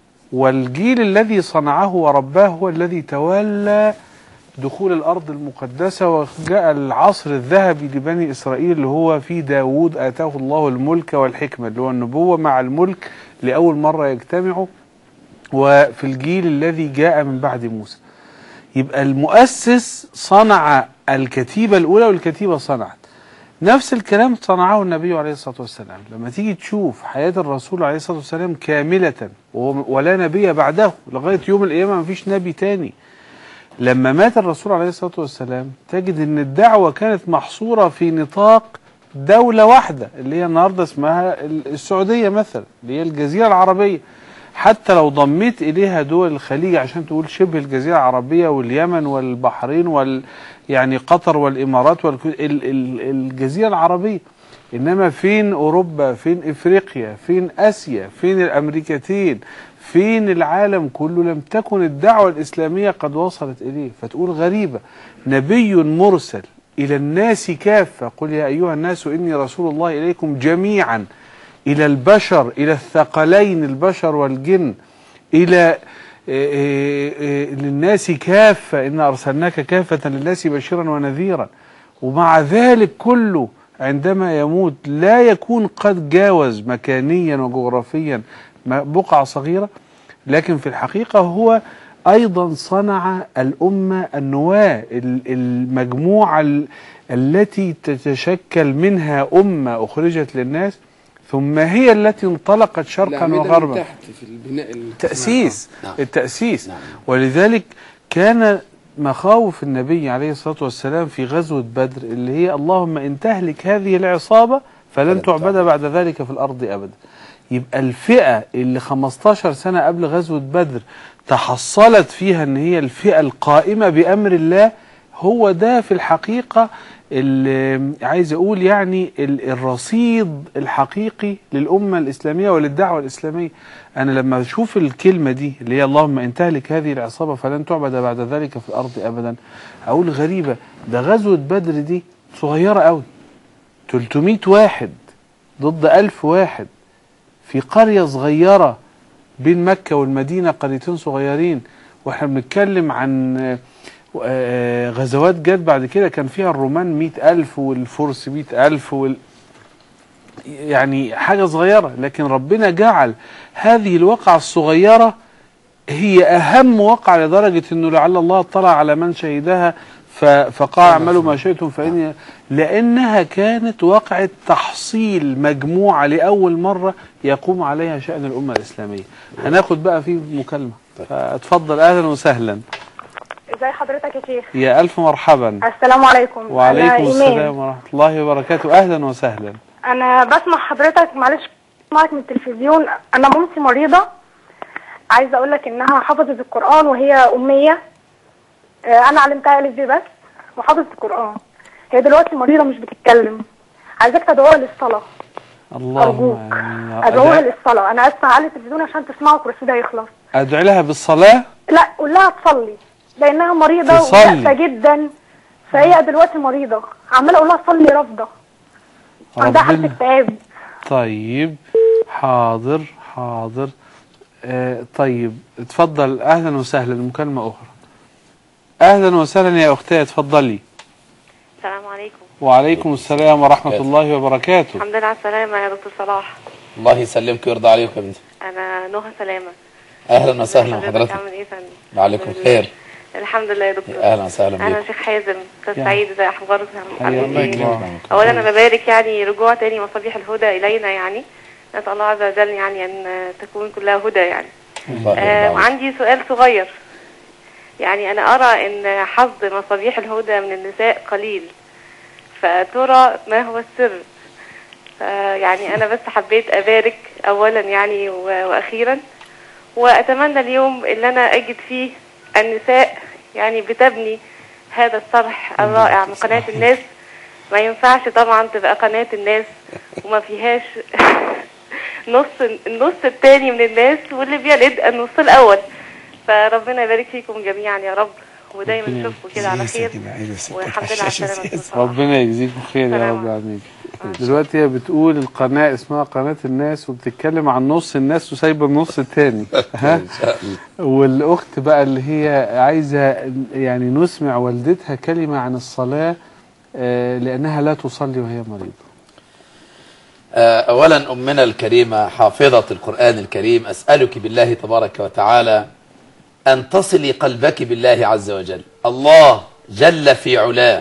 Speaker 2: والجيل الذي صنعه ورباه هو الذي تولى دخول الأرض المقدسة وجاء العصر الذهبي لبني إسرائيل اللي هو في داود آتاه الله الملك والحكمة اللي هو النبوة مع الملك لأول مرة يجتمعوا وفي الجيل الذي جاء من بعد موسى يبقى المؤسس صنع الكتيبة الأولى والكتيبة صنعت نفس الكلام صنعه النبي عليه الصلاة والسلام لما تيجي تشوف حياة الرسول عليه الصلاة والسلام كاملة وهو- ولا نبي بعده لغاية يوم القيامة ما فيش نبي تاني لما مات الرسول عليه الصلاة والسلام تجد ان الدعوة كانت محصورة في نطاق دولة واحدة اللي هي النهاردة اسمها ال- السعودية مثلا اللي هي الجزيرة العربية حتى لو ضميت إليها دول الخليج عشان تقول شبه الجزيرة العربية واليمن والبحرين وال يعني قطر والإمارات والجزيرة العربية إنما فين أوروبا فين إفريقيا فين آسيا فين الأمريكتين فين العالم كله لم تكن الدعوة الإسلامية قد وصلت إليه فتقول غريبة نبي مرسل إلى الناس كافة قل يا أيها الناس إني رسول الله إليكم جميعا إلى البشر إلى الثقلين البشر والجن إلى إيه إيه إيه للناس كافة إن أرسلناك كافة للناس بشيرا ونذيرا ومع ذلك كله عندما يموت لا يكون قد جاوز مكانيا وجغرافيا م- بقعة صغيرة لكن في الحقيقة هو أيضا صنع الأمة النواة ال- المجموعة ال- التي تتشكل منها أمة أخرجت للناس ثم هي التي انطلقت شرقا
Speaker 3: الأعمدة من
Speaker 2: وغربا
Speaker 3: تحت في البناء ال-
Speaker 2: تأسيس
Speaker 4: نعم.
Speaker 2: التأسيس
Speaker 4: نعم.
Speaker 2: ولذلك كان مخاوف النبي عليه الصلاة والسلام في غزوة بدر اللي هي اللهم إن تهلك هذه العصابة فلن
Speaker 4: فلن
Speaker 2: تعبد
Speaker 4: تعبد.
Speaker 2: بعد ذلك في الأرض أبدا يبقى الفئة اللي 15 سنة قبل غزوة بدر تحصلت فيها ان هي الفئة القائمة بأمر الله هو ده في الحقيقة اللي عايز اقول يعني ال- الرصيد الحقيقي للأمة الإسلامية وللدعوة الإسلامية أنا لما أشوف الكلمة دي اللي هي اللهم إن تهلك هذه العصابة فلن تعبد بعد ذلك في الأرض أبدا أقول غريبة ده غزوة بدر دي صغيرة قوي 300 واحد ضد 1000 واحد في قرية صغيرة بين مكة والمدينة قريتين صغيرين واحنا بنتكلم عن آه، آه، غزوات جت بعد كده كان فيها الرومان مئة ألف والفرس مئة ألف وال... يعني حاجة صغيرة لكن ربنا جعل هذه الوقعة الصغيرة هي أهم وقعة لدرجة أنه لعل الله اطلع على من شهدها ف- فقال اعملوا ما شئتم فإن لأنها كانت وقعة تحصيل مجموعة لأول مرة يقوم عليها شأن الأمة الإسلامية هناخد بقى في مكالمة فاتفضل أهلا وسهلا
Speaker 5: ازي حضرتك يا شيخ
Speaker 2: يا ألف مرحبا
Speaker 5: السلام عليكم
Speaker 2: وعليكم
Speaker 5: أنا
Speaker 2: السلام
Speaker 5: إيمان.
Speaker 2: ورحمة الله وبركاته أهلا وسهلا
Speaker 5: انا بسمع حضرتك معلش معك من التلفزيون انا مامتي مريضه
Speaker 8: عايزه اقول لك انها حفظت القران وهي اميه آه، انا علمتها الف ب بس وحفظت القران هي دلوقتي مريضه مش بتتكلم عايزاك تدعوها للصلاه
Speaker 2: اللهم
Speaker 8: ارجوك
Speaker 2: امين
Speaker 8: ادعوها
Speaker 2: أدع-
Speaker 8: للصلاه انا اسمع على التلفزيون عشان تسمعوا كرسي ده يخلص
Speaker 2: ادعي لها بالصلاه
Speaker 8: لا قول لها تصلي لانها مريضه
Speaker 2: تصلي.
Speaker 8: ويأسة جدا فهي دلوقتي مريضه عماله اقول لها صلي رافضه عندها حاله
Speaker 2: ربنا
Speaker 8: اكتئاب
Speaker 2: طيب حاضر حاضر آه طيب اتفضل اهلا وسهلا مكالمة اخرى اهلا وسهلا يا اختي اتفضلي
Speaker 6: السلام عليكم
Speaker 2: وعليكم السلام ورحمة الله وبركاته
Speaker 6: الحمد لله على السلامة يا دكتور صلاح
Speaker 4: الله يسلمك ويرضى عليك يا بنتي
Speaker 6: أنا نهى سلامة
Speaker 4: اهلا وسهلا بحضرتك
Speaker 6: عامل إيه يا فندم؟
Speaker 4: وعليكم
Speaker 6: الحمد
Speaker 4: الخير
Speaker 6: لله. الحمد لله يا دكتور
Speaker 4: اهلا وسهلا
Speaker 6: أنا
Speaker 4: بيك
Speaker 6: شيخ حازم أستاذ
Speaker 2: يا.
Speaker 6: سعيد زي أخبارك
Speaker 2: حيا الله
Speaker 6: عاملين إيه؟
Speaker 2: يكرمك.
Speaker 6: أولا أنا ببارك يعني رجوع تاني مصابيح الهدى إلينا يعني نسأل الله عز وجل يعني أن تكون كلها هدى يعني
Speaker 4: الله يرضى
Speaker 6: آه
Speaker 4: عليك.
Speaker 6: وعندي سؤال صغير يعني أنا أرى أن حظ مصابيح الهدى من النساء قليل فترى ما هو السر يعني أنا بس حبيت أبارك أولا يعني و- وأخيرا وأتمنى اليوم اللي أنا أجد فيه النساء يعني بتبني هذا الصرح الرائع من قناة الناس ما ينفعش طبعا تبقى قناة الناس وما فيهاش نص النص التاني من الناس واللي بيلد النص الأول فربنا يبارك فيكم جميعا يا رب ودايما
Speaker 2: ربنا
Speaker 6: نشوفكم كده على خير والحمد لله على السلامة والصحة.
Speaker 2: ربنا يجزيكم خير يا
Speaker 6: سلام
Speaker 2: رب العالمين دلوقتي هي بتقول القناة اسمها قناة الناس وبتتكلم عن نص الناس وسايبة النص التاني ها
Speaker 4: ان شاء الله
Speaker 2: والأخت بقى اللي هي عايزة يعني نسمع والدتها كلمة عن الصلاة آه، لأنها لا تصلي وهي مريضة
Speaker 4: آه، أولا أمنا الكريمة حافظة القرآن الكريم أسألك بالله تبارك وتعالى أن تصلي قلبك بالله عز وجل الله جل في علاه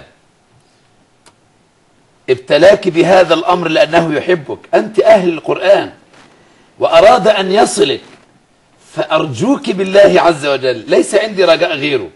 Speaker 4: ابتلاك بهذا الأمر لأنه يحبك أنت أهل القرآن وأراد أن يصلك فأرجوك بالله عز وجل ليس عندي رجاء غيره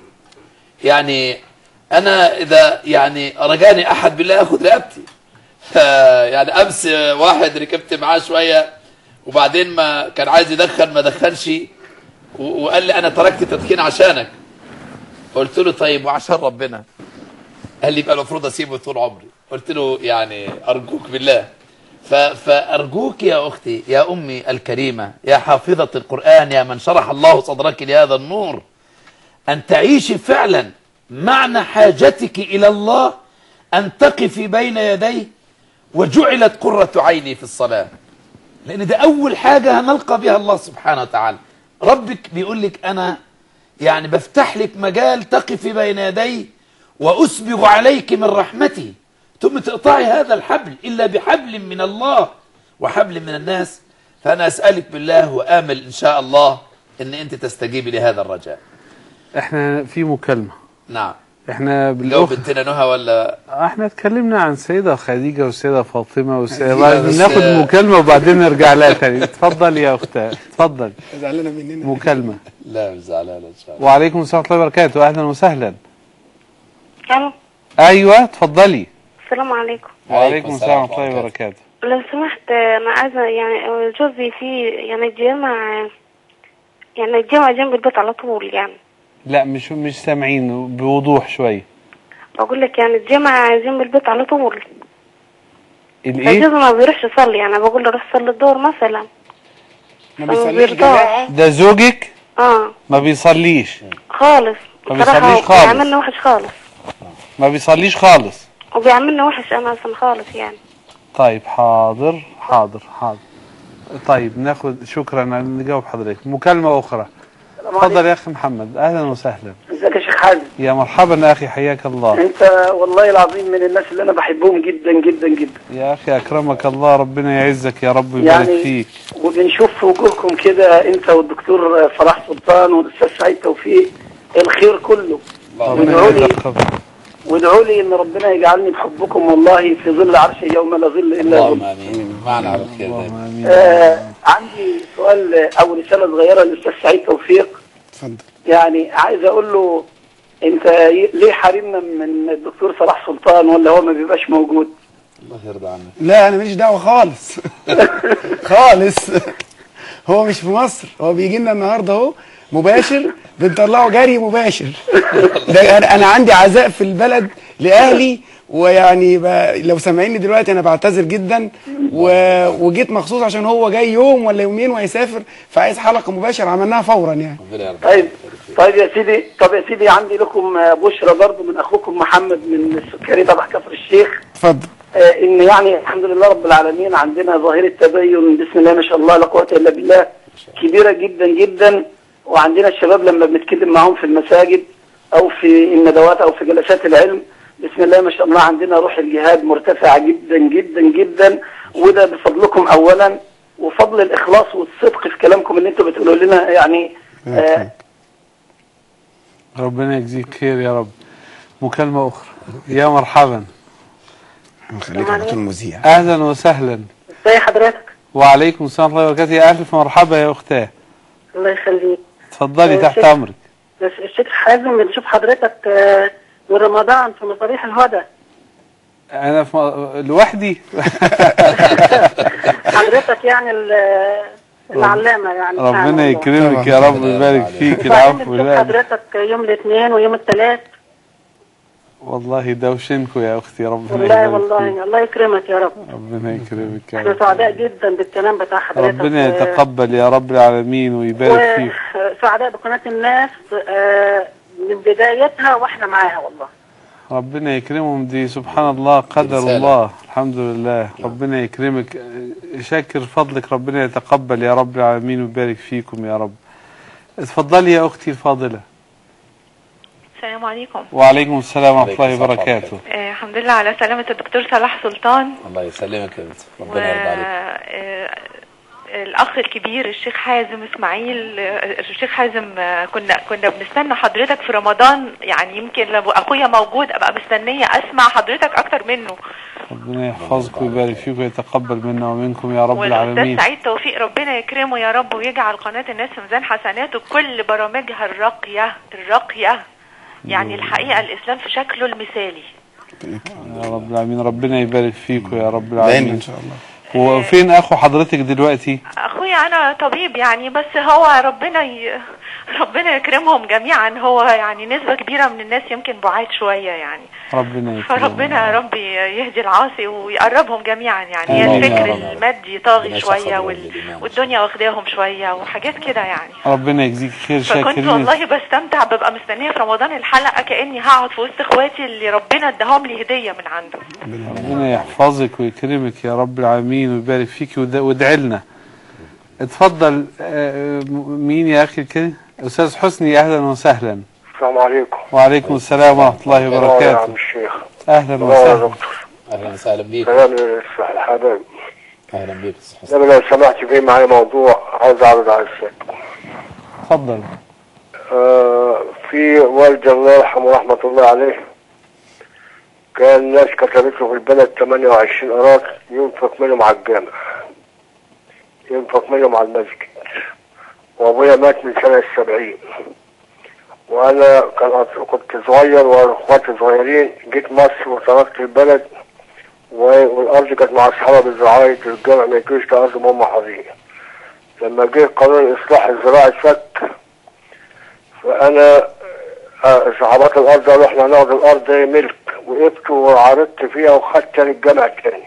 Speaker 4: يعني أنا إذا يعني رجاني أحد بالله أخذ رقبتي آه، يعني امس واحد ركبت معاه شويه وبعدين ما كان عايز يدخن ما دخنش و- وقال لي انا تركت التدخين عشانك قلت له طيب وعشان ربنا قال لي يبقى المفروض اسيبه طول عمري قلت له يعني ارجوك بالله ف- فارجوك يا اختي يا امي الكريمه يا حافظه القران يا من شرح الله صدرك لهذا النور أن تعيشي فعلا معنى حاجتك إلى الله أن تقفي بين يديه وجعلت قرة عيني في الصلاة لأن ده أول حاجة هنلقى بها الله سبحانه وتعالى ربك بيقول لك أنا يعني بفتح لك مجال تقفي بين يدي وأسبغ عليك من رحمتي ثم تقطعي هذا الحبل إلا بحبل من الله وحبل من الناس فأنا أسألك بالله وآمل إن شاء الله أن أنت تستجيبي لهذا الرجاء
Speaker 2: احنا في مكالمة
Speaker 4: نعم
Speaker 2: احنا
Speaker 4: لو
Speaker 2: بالأخت
Speaker 4: بنتنا نهى ولا
Speaker 2: احنا اتكلمنا عن السيدة خديجة والسيدة فاطمة والسيدة
Speaker 4: لا، بس-
Speaker 2: ناخد مكالمة وبعدين نرجع لها تاني اتفضل يا اختي اتفضل
Speaker 3: زعلانه مننا
Speaker 2: مكالمة
Speaker 4: لا مش زعلان ان شاء الله
Speaker 2: وعليكم السلام ورحمة الله وبركاته اهلا وسهلا
Speaker 8: الو
Speaker 2: ايوه اتفضلي
Speaker 8: السلام عليكم
Speaker 2: وعليكم السلام ورحمة الله وبركاته
Speaker 8: لو سمحت انا عايزه يعني جوزي في يعني الجامع يعني الجامع جنب البيت على طول يعني
Speaker 2: لا مش مش سامعين بوضوح شوية
Speaker 8: بقول لك يعني الجامع جنب البيت على طول
Speaker 2: الايه
Speaker 8: فجوزي ما بيروحش يصلي يعني بقول له روح صلي الظهر مثلا
Speaker 3: ما
Speaker 8: ما
Speaker 3: بيصليش
Speaker 8: بيرضاش.
Speaker 3: جماعه
Speaker 2: ده زوجك
Speaker 8: اه
Speaker 2: ما بيصليش
Speaker 8: خالص
Speaker 2: ما
Speaker 8: بصراحة
Speaker 2: بيصليش خالص.
Speaker 8: بيعملنا وحش خالص
Speaker 2: ما بيصليش خالص
Speaker 8: وبيعملنا وحش انا اصلا خالص يعني
Speaker 2: طيب حاضر حاضر حاضر طيب ناخد شكرا نجاوب حضرتك مكالمة أخرى اتفضل يا أخي محمد أهلا وسهلا
Speaker 9: ازيك يا شيخ حازم
Speaker 2: يا مرحبا أخي حياك الله
Speaker 9: انت والله العظيم من الناس اللي انا بحبهم جدا جدا جدا
Speaker 2: يا أخي أكرمك الله ربنا يعزك يا رب ويبارك
Speaker 9: يعني
Speaker 2: فيك
Speaker 9: وبنشوف في وجوهكم كده انت والدكتور صلاح سلطان والاستاذ سعيد توفيق الخير كله
Speaker 2: ربنا
Speaker 9: وادعوا لي
Speaker 2: يجزاك خير.
Speaker 9: وادعوا لي ان ربنا يجعلني بحبكم والله في ظل عرشه يوم لا ظل الا
Speaker 4: اللهم
Speaker 9: ظل
Speaker 4: امين معنا على الخير
Speaker 2: اللهم
Speaker 4: دايما
Speaker 2: آمين
Speaker 9: آه عندي سؤال او رساله صغيره للاستاذ سعيد توفيق
Speaker 3: اتفضل
Speaker 9: يعني عايز اقول له انت ليه حارمنا من الدكتور صلاح سلطان ولا هو ما بيبقاش موجود
Speaker 4: الله يرضى عنك
Speaker 3: لا انا ماليش دعوه خالص خالص هو مش في مصر هو بيجي لنا النهارده اهو مباشر بنطلعه جري مباشر ده انا أنا عندي عزاء في البلد لاهلي ويعني ب... لو سامعيني دلوقتي انا بعتذر جدا و... وجيت مخصوص عشان هو جاي يوم ولا يومين وهيسافر فعايز حلقه مباشر عملناها فورا يعني
Speaker 4: ربنا يرضى
Speaker 9: طيب طيب يا سيدي طب يا سيدي عندي لكم آه، بشرى برضه من اخوكم محمد من السكري تبع كفر الشيخ
Speaker 3: اتفضل
Speaker 9: آه، ان يعني الحمد لله رب العالمين عندنا ظاهره تبين بسم الله ما شاء الله لا قوه الا بالله كبيره جدا جدا وعندنا الشباب لما بنتكلم معاهم في المساجد او في الندوات او في جلسات العلم بسم الله ما شاء الله عندنا روح الجهاد مرتفعه جدا جدا جدا وده بفضلكم اولا وفضل الاخلاص والصدق في كلامكم اللي انتم بتقولوا لنا يعني آه
Speaker 2: ربنا يجزيك خير يا رب مكالمة أخرى يا مرحبا
Speaker 3: خليك على طول مذيع
Speaker 2: أهلا وسهلا
Speaker 8: ازي حضرتك
Speaker 2: وعليكم السلام ورحمة الله وبركاته يا ألف مرحبا يا أختاه
Speaker 8: الله يخليك
Speaker 2: اتفضلي
Speaker 8: آه،
Speaker 2: تحت
Speaker 8: شيخ.
Speaker 2: أمرك
Speaker 8: بس الشيخ حازم بنشوف حضرتك آه، ورمضان في مصابيح الهدى
Speaker 2: أنا في م- لوحدي
Speaker 8: حضرتك يعني ال- العلامة يعني سبحان
Speaker 2: ربنا
Speaker 8: الله.
Speaker 2: يكرمك يا رب ويبارك فيك
Speaker 8: وبعدين
Speaker 2: العفو
Speaker 8: بنشوف
Speaker 2: لا
Speaker 8: حضرتك يوم الاثنين ويوم الثلاث
Speaker 2: والله دوشنكو يا أختي ربنا
Speaker 8: والله
Speaker 2: يبارك
Speaker 8: والله
Speaker 2: فيك
Speaker 8: الله يكرمك يا رب
Speaker 2: ربنا يكرمك يا
Speaker 8: احنا
Speaker 2: رب
Speaker 8: سعداء جدا بالكلام بتاع حضرتك
Speaker 2: ربنا
Speaker 8: آه،
Speaker 2: يتقبل يا رب العالمين ويبارك فيك
Speaker 8: وسعداء بقناة الناس آه، من بدايتها واحنا معاها والله
Speaker 2: ربنا يكرمهم دي سبحان الله قدر
Speaker 4: رسالة.
Speaker 2: الله الحمد لله ربنا يكرمك شاكر فضلك ربنا يتقبل يا رب العالمين ويبارك فيكم يا رب اتفضلي يا أختي الفاضلة
Speaker 10: السلام عليكم
Speaker 2: وعليكم السلام ورحمة الله
Speaker 4: عليكم السلام
Speaker 2: وبركاته
Speaker 10: آه الحمد لله على سلامة الدكتور صلاح سلطان
Speaker 4: الله يسلمك يا بنت
Speaker 10: و
Speaker 4: ربنا يرضى عليك
Speaker 10: آه، الأخ الكبير الشيخ حازم إسماعيل آه، الشيخ حازم آه، كنا كنا بنستنى حضرتك في رمضان يعني يمكن لو أخويا موجود أبقى مستنية أسمع حضرتك أكتر منه
Speaker 2: ربنا يحفظك ويبارك فيك ويتقبل منا ومنكم يا رب العالمين
Speaker 10: والأستاذ سعيد توفيق ربنا يكرمه يا رب ويجعل قناة الناس في ميزان حسناته كل برامجها الراقية الراقية يعني الحقيقة الإسلام في شكله المثالي
Speaker 2: يا رب العالمين ربنا يبارك فيكم يا رب
Speaker 3: دايما
Speaker 2: العالمين
Speaker 3: ان شاء الله
Speaker 2: وفين أخو حضرتك دلوقتي
Speaker 10: اخويا انا طبيب يعني بس هو ربنا ي... ربنا يكرمهم جميعا هو يعني نسبة كبيرة من الناس يمكن بعاد شوية يعني
Speaker 2: ربنا
Speaker 10: فربنا يا
Speaker 2: يكرمك
Speaker 10: رب يهدي العاصي ويقربهم جميعا يعني هي
Speaker 2: آمين يا
Speaker 10: الفكر
Speaker 2: رب.
Speaker 10: المادي
Speaker 4: ربنا
Speaker 10: طاغي
Speaker 4: يشفع
Speaker 10: شوية
Speaker 4: صدرهم
Speaker 10: وال...
Speaker 4: للإيمان.
Speaker 10: والدنيا واخداهم شوية وحاجات كده يعني
Speaker 2: ربنا يجزيك خير
Speaker 10: فكنت
Speaker 2: شاكرين
Speaker 10: والله بستمتع ببقى مستنية في رمضان الحلقة كأني هقعد في وسط اخواتي اللي ربنا اداهم لي هدية من عنده
Speaker 2: ربنا يحفظك ويكرمك يا رب العالمين ويبارك فيك ود- وادعي لنا اتفضل آه، م- مين يا اخي كده استاذ حسني اهلا وسهلا
Speaker 1: السلام عليكم
Speaker 2: وعليكم السلام ورحمه الله
Speaker 1: يا عم
Speaker 2: وبركاته
Speaker 1: الشيخ
Speaker 2: اهلا
Speaker 1: الله يا
Speaker 2: وسهلا
Speaker 1: دكتور
Speaker 4: اهلا وسهلا بيك
Speaker 1: سلام للصح الحبايب
Speaker 4: اهلا بيك أستاذ حسن.
Speaker 1: لما لو سمحت في معايا موضوع عاوز اعرض على السيد
Speaker 2: اتفضل
Speaker 1: آه في والدي الله يرحمه رحمة الله عليه كان الناس كتبت له في البلد 28 قراط ينفق منهم على الجامع ينفق منهم على المسجد وابويا مات من سنة السبعين وانا كان أط- كنت صغير واخواتي صغيرين جيت مصر وتركت البلد و- والارض كانت مع اصحابها بالزراعية الجامع ما يجوش لارض ماما حظية لما جه قانون الاصلاح الزراعي اتفك فانا آه، صحابات الارض قالوا احنا هناخد الارض دي ملك وقفت وعرضت فيها وخدت تاني الجامع تاني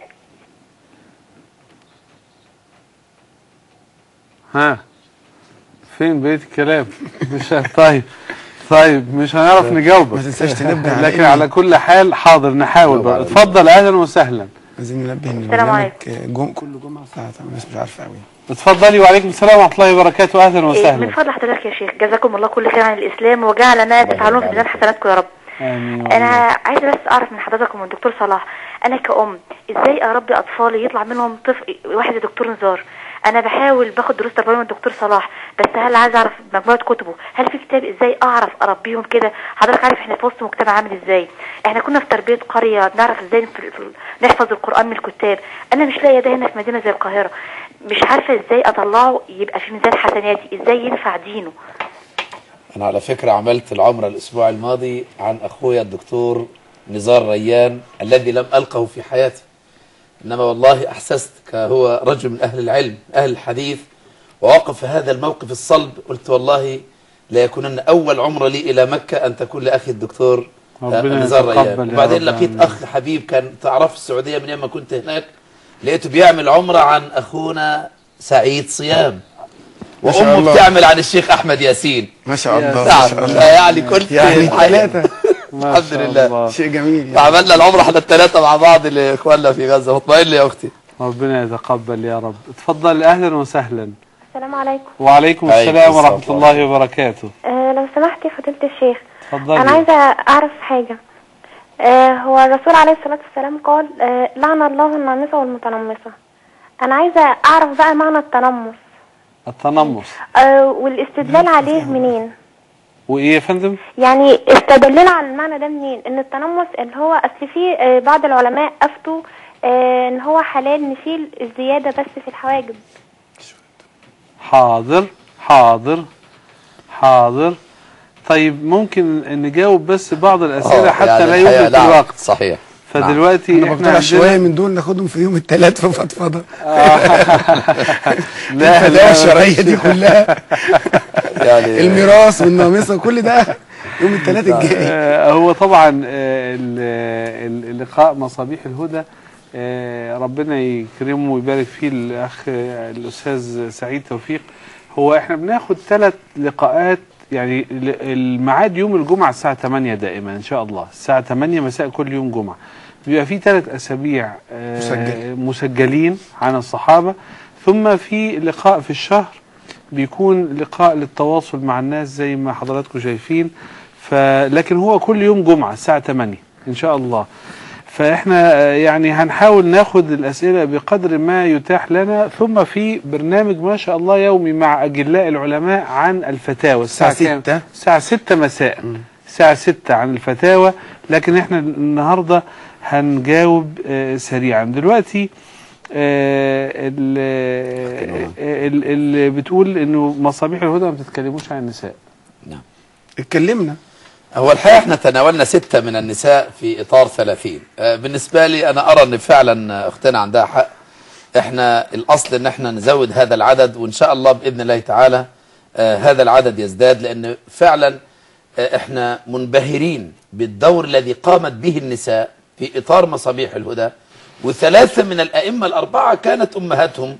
Speaker 2: ها فين بقيه الكلام مش طيب طيب مش هنعرف نجاوبك
Speaker 3: ما تنساش تنبه على
Speaker 2: لكن
Speaker 3: إيه.
Speaker 2: على كل حال حاضر نحاول بقى اتفضل اهلا وسهلا
Speaker 3: عايزين ننبه ان
Speaker 10: السلام
Speaker 3: البرنامج جم... كل جمعه الساعه 8 بس مش عارفه قوي
Speaker 2: اتفضلي وعليكم السلام ورحمه الله وبركاته اهلا
Speaker 11: إيه، من
Speaker 2: وسهلا
Speaker 11: فضل حضرتك يا شيخ جزاكم الله كل خير عن الاسلام وجعلنا تفعلون في ميزان حسناتكم يا رب
Speaker 2: امين
Speaker 11: انا عايزه بس اعرف من حضرتك ومن الدكتور صلاح انا كأم ازاي اربي اطفالي يطلع منهم طفل واحد زي دكتور نزار انا بحاول باخد دروس تربويه من الدكتور صلاح بس هل عايز اعرف مجموعه كتبه هل في كتاب ازاي اعرف اربيهم كده حضرتك عارف احنا في وسط مجتمع عامل ازاي احنا كنا في تربيه قريه نعرف ازاي نف- ف- نحفظ القران من الكتاب انا مش لاقيه ده هنا في مدينه زي القاهره مش عارفه ازاي اطلعه يبقى في ميزان حسناتي ازاي ينفع دينه
Speaker 4: انا على فكرة عملت العمرة الاسبوع الماضي عن اخويا الدكتور نزار ريان الذي لم القه في حياتي انما والله احسست كهو رجل من اهل العلم اهل الحديث ووقف في هذا الموقف الصلب قلت والله لا يكونن أول عمرة لي إلى مكة أن تكون لأخي الدكتور آه،
Speaker 2: ربنا
Speaker 4: نزار
Speaker 2: يتقبل
Speaker 4: ريان
Speaker 2: يا
Speaker 4: وبعدين
Speaker 2: رب
Speaker 4: لقيت
Speaker 2: العالمين.
Speaker 4: أخ حبيب كان تعرف السعودية من يوم ما كنت هناك لقيته بيعمل عمرة عن أخونا سعيد صيام
Speaker 3: ما شاء
Speaker 4: وأمه
Speaker 3: الله.
Speaker 4: بتعمل عن الشيخ أحمد ياسين
Speaker 3: ما شاء الله ما
Speaker 4: نعم
Speaker 3: شاء الله
Speaker 4: يعني كنت
Speaker 3: يعني
Speaker 4: الحقيقة
Speaker 3: ثلاثة
Speaker 2: ما
Speaker 4: الحمد
Speaker 2: شاء
Speaker 4: لله.
Speaker 2: الله.
Speaker 3: شيء جميل يعني.
Speaker 4: وعملنا العمرة احنا الثلاثة مع بعض لإخواننا في غزة اطمئن لي يا أختي
Speaker 2: ربنا يتقبل يا رب اتفضل اهلا وسهلا
Speaker 8: السلام عليكم
Speaker 2: وعليكم
Speaker 4: عليكم
Speaker 2: السلام
Speaker 4: السلام
Speaker 2: ورحمة الله وبركاته
Speaker 8: آه لو سمحتي فضيلة الشيخ
Speaker 2: اتفضلي
Speaker 8: أنا عايزة أعرف حاجة آه هو الرسول عليه الصلاة والسلام قال آه لعن الله النامصة والمتنمصة أنا عايزة أعرف بقى معنى التنمص
Speaker 2: التنمص
Speaker 8: آه والاستدلال عليه منين
Speaker 2: وايه يا فندم
Speaker 8: يعني استدلنا على المعنى ده منين ان التنمص اللي هو اصل في آه، بعض العلماء افتوا آه، ان هو حلال نشيل الزيادة بس في الحواجب
Speaker 2: حاضر حاضر حاضر طيب ممكن نجاوب بس بعض الأسئلة
Speaker 4: آه،
Speaker 2: حتى
Speaker 4: يعني
Speaker 2: لا
Speaker 4: الحقيقة
Speaker 2: يملك
Speaker 4: نعم،
Speaker 2: الوقت
Speaker 4: صحيح نعم.
Speaker 2: فدلوقتي
Speaker 3: انا
Speaker 2: احنا
Speaker 3: بقترح
Speaker 2: عندنا
Speaker 3: شويه من دول ناخدهم في يوم الثلاث في فضفضه
Speaker 2: لا
Speaker 3: الفتاوى الشرعيه دي كلها
Speaker 4: يعني
Speaker 3: الميراث والنامصه كل ده يوم الثلاث الجاي
Speaker 2: آه، هو طبعا آه، ال- ال- اللقاء مصابيح الهدى آه، ربنا يكرمه ويبارك فيه الاخ آه، الاستاذ سعيد توفيق هو احنا بناخد ثلاث لقاءات يعني ال- الميعاد يوم الجمعه الساعه 8 دائما ان شاء الله الساعه 8 مساء كل يوم جمعه بيبقى في ثلاث اسابيع آه،
Speaker 3: مسجل.
Speaker 2: مسجلين عن الصحابه ثم في لقاء في الشهر بيكون لقاء للتواصل مع الناس زي ما حضراتكم شايفين فلكن هو كل يوم جمعة الساعة 8 إن شاء الله فإحنا آه، يعني هنحاول ناخد الأسئلة بقدر ما يتاح لنا ثم في برنامج ما شاء الله يومي مع أجلاء العلماء عن الفتاوى
Speaker 3: الساعة
Speaker 2: كام؟
Speaker 3: ستة.
Speaker 2: الساعة 6 مساء الساعة 6 عن الفتاوى لكن احنا النهاردة هنجاوب آه، سريعا دلوقتي آه، ال- آه، ال- اللي بتقول انه مصابيح الهدى ما بتتكلموش عن النساء
Speaker 3: اتكلمنا
Speaker 4: هو الحقيقة احنا تناولنا ستة من النساء في إطار ثلاثين آه، بالنسبة لي أنا أرى أن فعلا أختنا عندها حق احنا الأصل أن احنا نزود هذا العدد وإن شاء الله بإذن الله تعالى آه، هذا العدد يزداد لأن فعلا آه، احنا منبهرين بالدور الذي قامت به النساء في إطار مصابيح الهدى وثلاثة من الأئمة الأربعة كانت أمهاتهم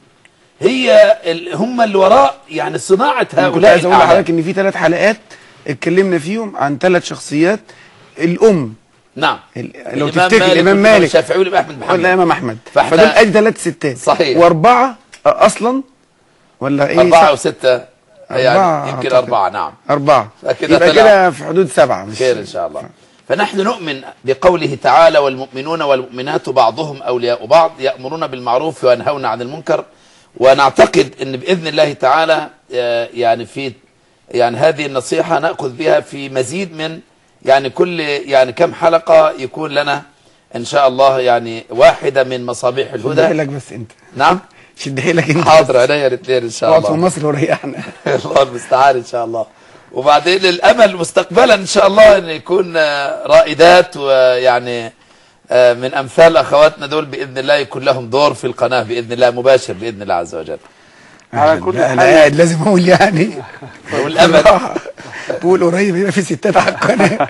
Speaker 4: هي ال- هم اللي وراء يعني صناعة
Speaker 3: انا كنت
Speaker 4: هؤلاء
Speaker 3: عايز اقول
Speaker 4: الأعلام
Speaker 3: لحضرتك ان في ثلاث حلقات اتكلمنا فيهم عن ثلاث شخصيات الام
Speaker 4: نعم
Speaker 3: ال- لو
Speaker 4: الإمام
Speaker 3: تفتكر الامام
Speaker 4: والإمام
Speaker 3: مالك
Speaker 4: الشافعي والإمام أحمد محمد
Speaker 3: ولا امام احمد
Speaker 4: فإحنا-
Speaker 3: فدول ادي ثلاث ستات
Speaker 4: صحيح.
Speaker 3: واربعه اصلا ولا ايه
Speaker 4: أربعة
Speaker 3: صح؟
Speaker 4: وستة يعني
Speaker 3: أربعة
Speaker 4: يمكن
Speaker 3: أعتقد.
Speaker 4: أربعة نعم
Speaker 3: اربعه
Speaker 4: فكده
Speaker 3: يبقى
Speaker 4: طلع.
Speaker 3: كده في حدود سبعه مش
Speaker 4: خير إن شاء الله فنحن نؤمن بقوله تعالى والمؤمنون والمؤمنات بعضهم أولياء بعض يأمرون بالمعروف وينهون عن المنكر ونعتقد أن بإذن الله تعالى آه، يعني في يعني هذه النصيحة نأخذ بها في مزيد من يعني كل يعني كم حلقة يكون لنا إن شاء الله يعني واحدة من مصابيح
Speaker 3: شدها
Speaker 4: الهدى
Speaker 3: لك بس انت
Speaker 4: نعم
Speaker 3: شدها لك انت
Speaker 4: حاضر عينيا الاثنين إن شاء
Speaker 3: اقعد في
Speaker 4: الله
Speaker 3: مصر وريحنا
Speaker 4: الله المستعان ان شاء الله وبعدين الامل مستقبلا ان شاء الله ان يكون آه، رائدات ويعني آه، من امثال اخواتنا دول باذن الله يكون لهم دور في القناه باذن الله مباشر باذن الله عز وجل
Speaker 2: على كل
Speaker 3: لا، انا
Speaker 2: حال
Speaker 3: قاعد لازم اقول يعني
Speaker 4: والامل
Speaker 3: بقول قريب يبقى في ستات على القناه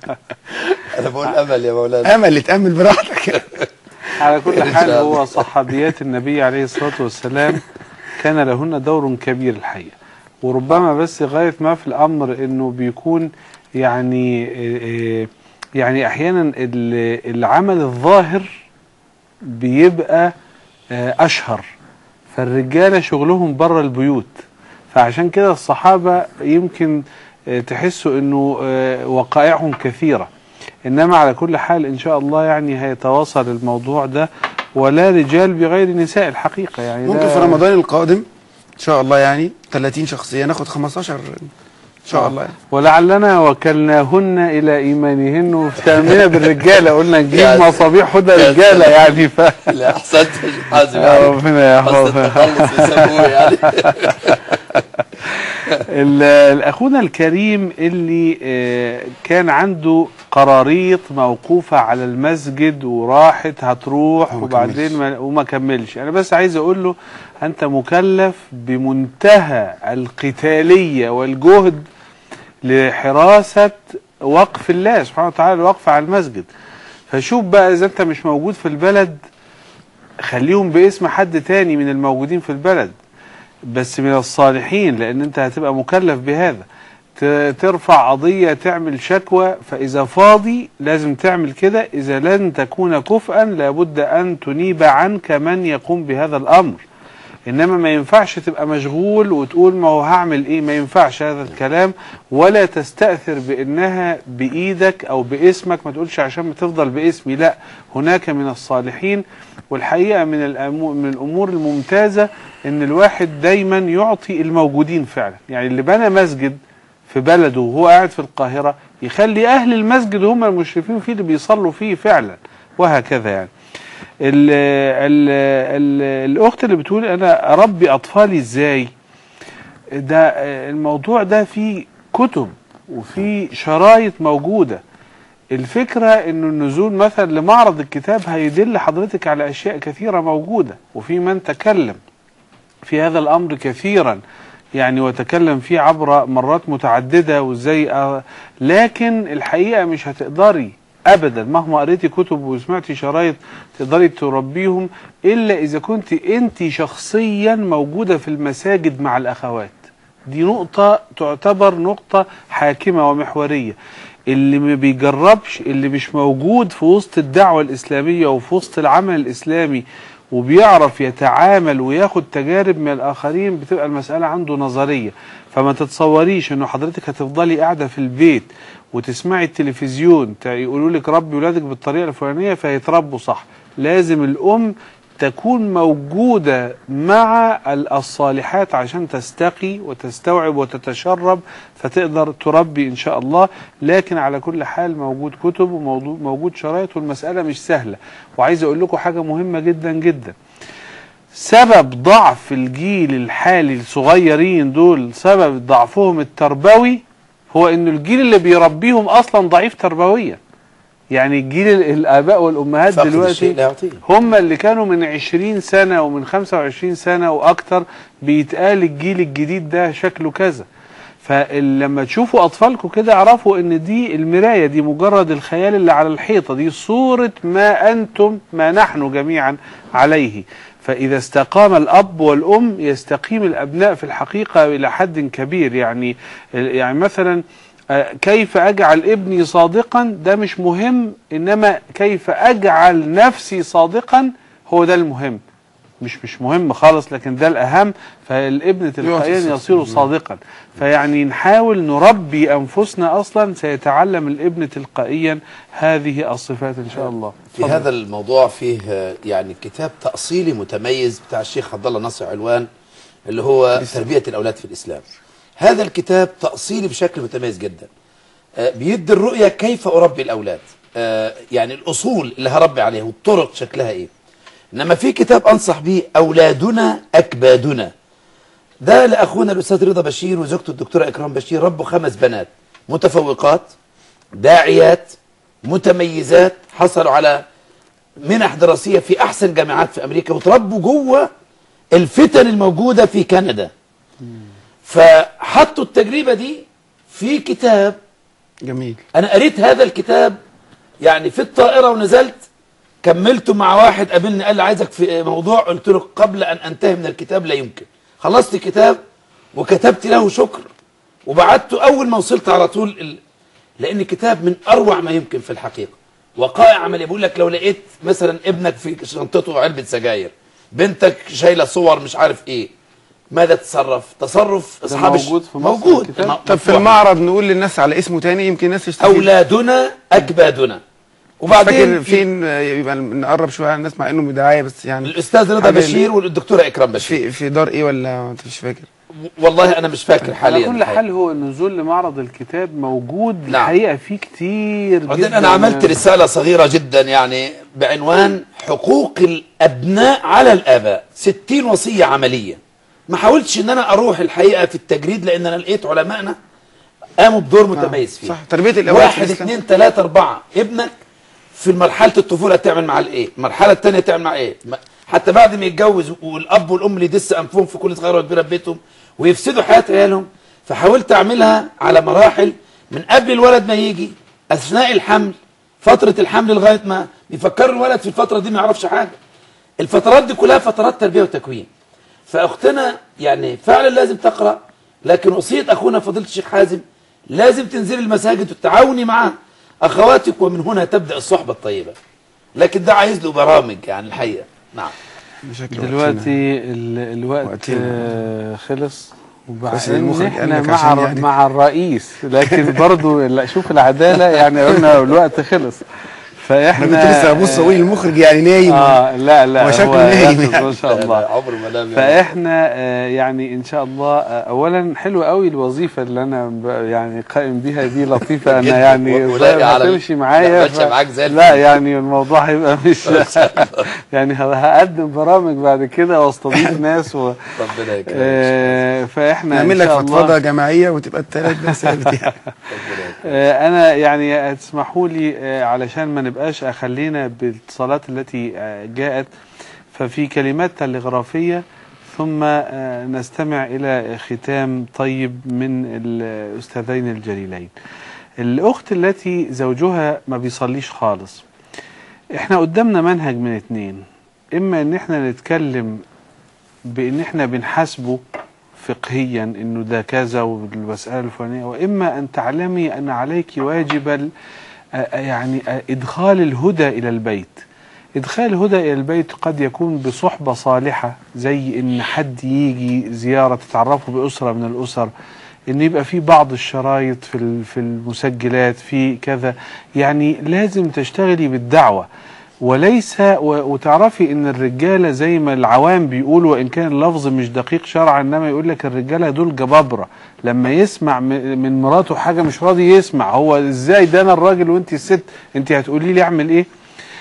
Speaker 4: انا بقول امل يا مولانا
Speaker 3: امل اتامل براحتك
Speaker 2: على كل
Speaker 4: إن
Speaker 2: حال
Speaker 4: شاء
Speaker 2: هو
Speaker 4: الله.
Speaker 2: صحابيات النبي عليه الصلاة والسلام كان لهن دور كبير الحقيقة وربما بس غاية ما في الأمر أنه بيكون يعني آه، آه، يعني أحيانا ال- العمل الظاهر بيبقى آه، أشهر فالرجالة شغلهم بره البيوت فعشان كده الصحابة يمكن آه، تحسوا أنه آه، وقائعهم كثيرة إنما على كل حال إن شاء الله يعني هيتواصل الموضوع ده ولا رجال بغير نساء الحقيقة يعني
Speaker 3: ممكن
Speaker 2: ده-
Speaker 3: في رمضان القادم ان شاء الله يعني 30 شخصيه ناخد 15 ان شاء الله يعني.
Speaker 2: ولعلنا وكلناهن إلى إيمانهن وفتامنا بالرجالة قلنا نجيب
Speaker 4: يا
Speaker 2: مصابيح هدى
Speaker 4: يا
Speaker 2: رجالة
Speaker 4: سلام.
Speaker 2: يعني ف
Speaker 4: لا احسنت يا شيخ حازم
Speaker 2: يا
Speaker 4: يعني
Speaker 2: ربنا
Speaker 4: قصد
Speaker 2: يحفظها
Speaker 4: التخلص يسموه يعني
Speaker 2: ال- اخونا الكريم اللي آه، كان عنده قراريط موقوفة على المسجد وراحت هتروح
Speaker 3: وما
Speaker 2: وبعدين ما وما كملش انا بس عايز اقول له انت مكلف بمنتهى القتالية والجهد لحراسة وقف الله سبحانه وتعالى الوقف على المسجد فشوف بقى اذا انت مش موجود في البلد خليهم باسم حد تاني من الموجودين في البلد بس من الصالحين لان انت هتبقى مكلف بهذا ت- ترفع قضية تعمل شكوى فإذا فاضي لازم تعمل كده إذا لن تكون كفءا لابد أن تنيب عنك من يقوم بهذا الأمر إنما ما ينفعش تبقى مشغول وتقول ما هو هعمل إيه ما ينفعش هذا الكلام ولا تستأثر بأنها بإيدك أو باسمك ما تقولش عشان ما تفضل باسمي لا هناك من الصالحين والحقيقة من الأمو- من الأمور الممتازة إن الواحد دايما يعطي الموجودين فعلا يعني اللي بنى مسجد في بلده وهو قاعد في القاهرة يخلي أهل المسجد هم المشرفين فيه اللي بيصلوا فيه فعلا وهكذا يعني ال ال ال الأخت اللي بتقول أنا أربي أطفالي إزاي ده آه، الموضوع ده فيه كتب وفي شرايط موجودة الفكرة انه النزول مثلا لمعرض الكتاب هيدل حضرتك على اشياء كثيرة موجودة وفي من تكلم في هذا الامر كثيرا يعني وتكلم فيه عبر مرات متعددة وازاي آه، لكن الحقيقة مش هتقدري ابدا مهما قريتي كتب وسمعتي شرايط تقدري تربيهم الا اذا كنت انت شخصيا موجودة في المساجد مع الاخوات دي نقطة تعتبر نقطة حاكمة ومحورية اللي ما بيجربش اللي مش موجود في وسط الدعوة الإسلامية وفي وسط العمل الإسلامي وبيعرف يتعامل وياخد تجارب من الآخرين بتبقى المسألة عنده نظرية فما تتصوريش انه حضرتك هتفضلي قاعدة في البيت وتسمعي التلفزيون تا- يقولوا لك ربي ولادك بالطريقة الفلانية فيتربوا صح لازم الأم تكون موجودة مع ال- الصالحات عشان تستقي وتستوعب وتتشرب فتقدر تربي إن شاء الله لكن على كل حال موجود كتب وموجود شرايط والمسألة مش سهلة وعايز أقول لكم حاجة مهمة جدا جدا سبب ضعف الجيل الحالي الصغيرين دول سبب ضعفهم التربوي هو ان الجيل اللي بيربيهم اصلا ضعيف تربويا يعني الجيل ال- الاباء والامهات
Speaker 4: فقد
Speaker 2: دلوقتي
Speaker 4: الشيء لا يعطيه.
Speaker 2: هم اللي كانوا من 20 سنة ومن 25 سنة واكتر بيتقال الجيل الجديد ده شكله كذا فلما تشوفوا اطفالكم كده اعرفوا ان دي المراية دي مجرد الخيال اللي على الحيطة دي صورة ما انتم ما نحن جميعا عليه فإذا استقام الأب والأم يستقيم الأبناء في الحقيقة إلى حد كبير يعني يعني مثلا آه، كيف أجعل ابني صادقا ده مش مهم إنما كيف أجعل نفسي صادقا هو ده المهم مش مش مهم خالص لكن ده الأهم فالابن تلقائيا يصير صادقا فيعني نحاول نربي أنفسنا أصلا سيتعلم الابن تلقائيا هذه الصفات إن شاء الله
Speaker 4: في هذا الموضوع فيه آه، يعني كتاب تأصيلي متميز بتاع الشيخ عبد الله ناصر علوان اللي هو تربية الأولاد في الإسلام هذا الكتاب تأصيلي بشكل متميز جدا آه، بيدي الرؤية كيف أربي الأولاد آه، يعني الأصول اللي هربي عليها والطرق شكلها إيه إنما في كتاب أنصح به أولادنا أكبادنا ده لأخونا الأستاذ رضا بشير وزوجته الدكتورة إكرام بشير ربوا خمس بنات متفوقات داعيات متميزات حصلوا على منح دراسية في أحسن جامعات في أمريكا وتربوا جوه الفتن الموجودة في كندا فحطوا التجربة دي في كتاب
Speaker 3: جميل
Speaker 4: أنا قريت هذا الكتاب يعني في الطائرة ونزلت كملته مع واحد قابلني قال لي عايزك في موضوع قلت له قبل أن أنتهي من الكتاب لا يمكن خلصت الكتاب وكتبت له شكر وبعته أول ما وصلت على طول ال... لأن كتاب من أروع ما يمكن في الحقيقة وقائع عملي بيقول لك لو لقيت مثلا ابنك في شنطته علبة سجاير بنتك شايلة صور مش عارف ايه ماذا تتصرف تصرف اصحاب الش-
Speaker 2: موجود في مصر
Speaker 4: موجود
Speaker 2: الكتاب؟
Speaker 3: طب في المعرض نقول للناس على اسمه تاني يمكن الناس تستفيد
Speaker 4: اولادنا اكبادنا
Speaker 3: وبعدين
Speaker 4: وبعدين
Speaker 3: فاكر فين آه، يبقى نقرب شويه على الناس مع انه دعايه بس يعني
Speaker 4: الاستاذ رضا
Speaker 3: حالياً
Speaker 4: بشير والدكتوره اكرام بشير
Speaker 3: في في دار ايه ولا انت مش فاكر
Speaker 4: والله انا مش فاكر
Speaker 2: على
Speaker 4: حاليا
Speaker 2: كل
Speaker 4: الحقيقة.
Speaker 2: حال هو النزول لمعرض الكتاب موجود
Speaker 4: نعم.
Speaker 2: الحقيقة فيه كتير
Speaker 4: بعدين
Speaker 2: جدا
Speaker 4: انا عملت رساله صغيره جدا يعني بعنوان حقوق الابناء على الاباء 60 وصيه عمليه ما حاولتش ان انا اروح الحقيقه في التجريد لان انا لقيت علمائنا قاموا بدور متميز فيه
Speaker 3: صح تربيه الاولاد في
Speaker 4: واحد
Speaker 3: الإسلام.
Speaker 4: اثنين ثلاثة أربعة ابنك في مرحلة الطفولة تعمل معاه الإيه؟ المرحلة الثانية تعمل معاه إيه؟ ما- حتى بعد ما يتجوز والأب والأم اللي يدس أنفهم في كل صغيرة وكبيرة في بيتهم ويفسدوا حياة عيالهم فحاولت أعملها على مراحل من قبل الولد ما يجي أثناء الحمل فترة الحمل لغاية ما بيفكر الولد في الفترة دي ما يعرفش حاجة الفترات دي كلها فترات تربية وتكوين فأختنا يعني فعلا لازم تقرأ لكن وصية أخونا فضيلة الشيخ حازم لازم تنزلي المساجد وتتعاوني معاه أخواتك ومن هنا تبدأ الصحبة الطيبة لكن ده عايز له برامج يعني الحقيقة نعم
Speaker 3: بشكل
Speaker 2: دلوقتي ال- الوقت
Speaker 3: وقتنا.
Speaker 2: آه، خلص
Speaker 3: بس
Speaker 2: وبعدين
Speaker 3: المخرج قال
Speaker 2: احنا
Speaker 3: لك
Speaker 2: مع
Speaker 3: عشان
Speaker 2: الر-
Speaker 3: يعني-
Speaker 2: مع الرئيس لكن برضو لا، شوف العداله يعني قلنا الوقت خلص فاحنا
Speaker 3: انا كنت لسه ابص اقول المخرج يعني نايم
Speaker 2: اه لا لا
Speaker 3: هو شكله
Speaker 2: هو
Speaker 3: نايم
Speaker 2: يقصد
Speaker 3: يعني.
Speaker 2: ما شاء الله
Speaker 4: عمر ما نام
Speaker 2: فاحنا آه، يعني ان شاء الله آه، اولا حلوه قوي الوظيفه اللي انا ب- يعني قائم بيها دي لطيفه
Speaker 4: جداً.
Speaker 2: انا يعني
Speaker 4: و- ولاقي على-
Speaker 2: هتمشي
Speaker 4: لا،
Speaker 2: معايا
Speaker 4: ماشية معاك زي
Speaker 2: لا
Speaker 4: الفل.
Speaker 2: يعني الموضوع هيبقى مش يعني ه- هقدم برامج بعد كده واستضيف ناس و
Speaker 4: ربنا يكرمك
Speaker 2: آه، فاحنا
Speaker 3: نعمل
Speaker 2: ان
Speaker 3: لك
Speaker 2: شاء الله
Speaker 3: فضفضه جماعيه وتبقى الثلاث بس ثابت يعني
Speaker 2: آه، انا يعني هتسمحوا لي آه، علشان ما نبقاش اخلينا بالاتصالات التي آه، جاءت ففي كلمات تلغرافيه ثم آه، نستمع الى ختام طيب من الاستاذين الجليلين الاخت التي زوجها ما بيصليش خالص احنا قدامنا منهج من اتنين اما ان احنا نتكلم بان احنا بنحاسبه فقهيا انه ده كذا والمساله الفلانيه واما ان تعلمي ان عليك واجب ال- آه، يعني آه، ادخال الهدى الى البيت ادخال الهدى الى البيت قد يكون بصحبه صالحه زي ان حد يجي زياره تتعرفوا باسره من الاسر ان يبقى في بعض الشرايط في ال- في المسجلات في كذا يعني لازم تشتغلي بالدعوه وليس و- وتعرفي ان الرجاله زي ما العوام بيقولوا وان كان اللفظ مش دقيق شرعا انما يقول لك الرجاله دول جبابره لما يسمع م- من مراته حاجه مش راضي يسمع هو ازاي ده انا الراجل وانت الست انت هتقولي لي اعمل ايه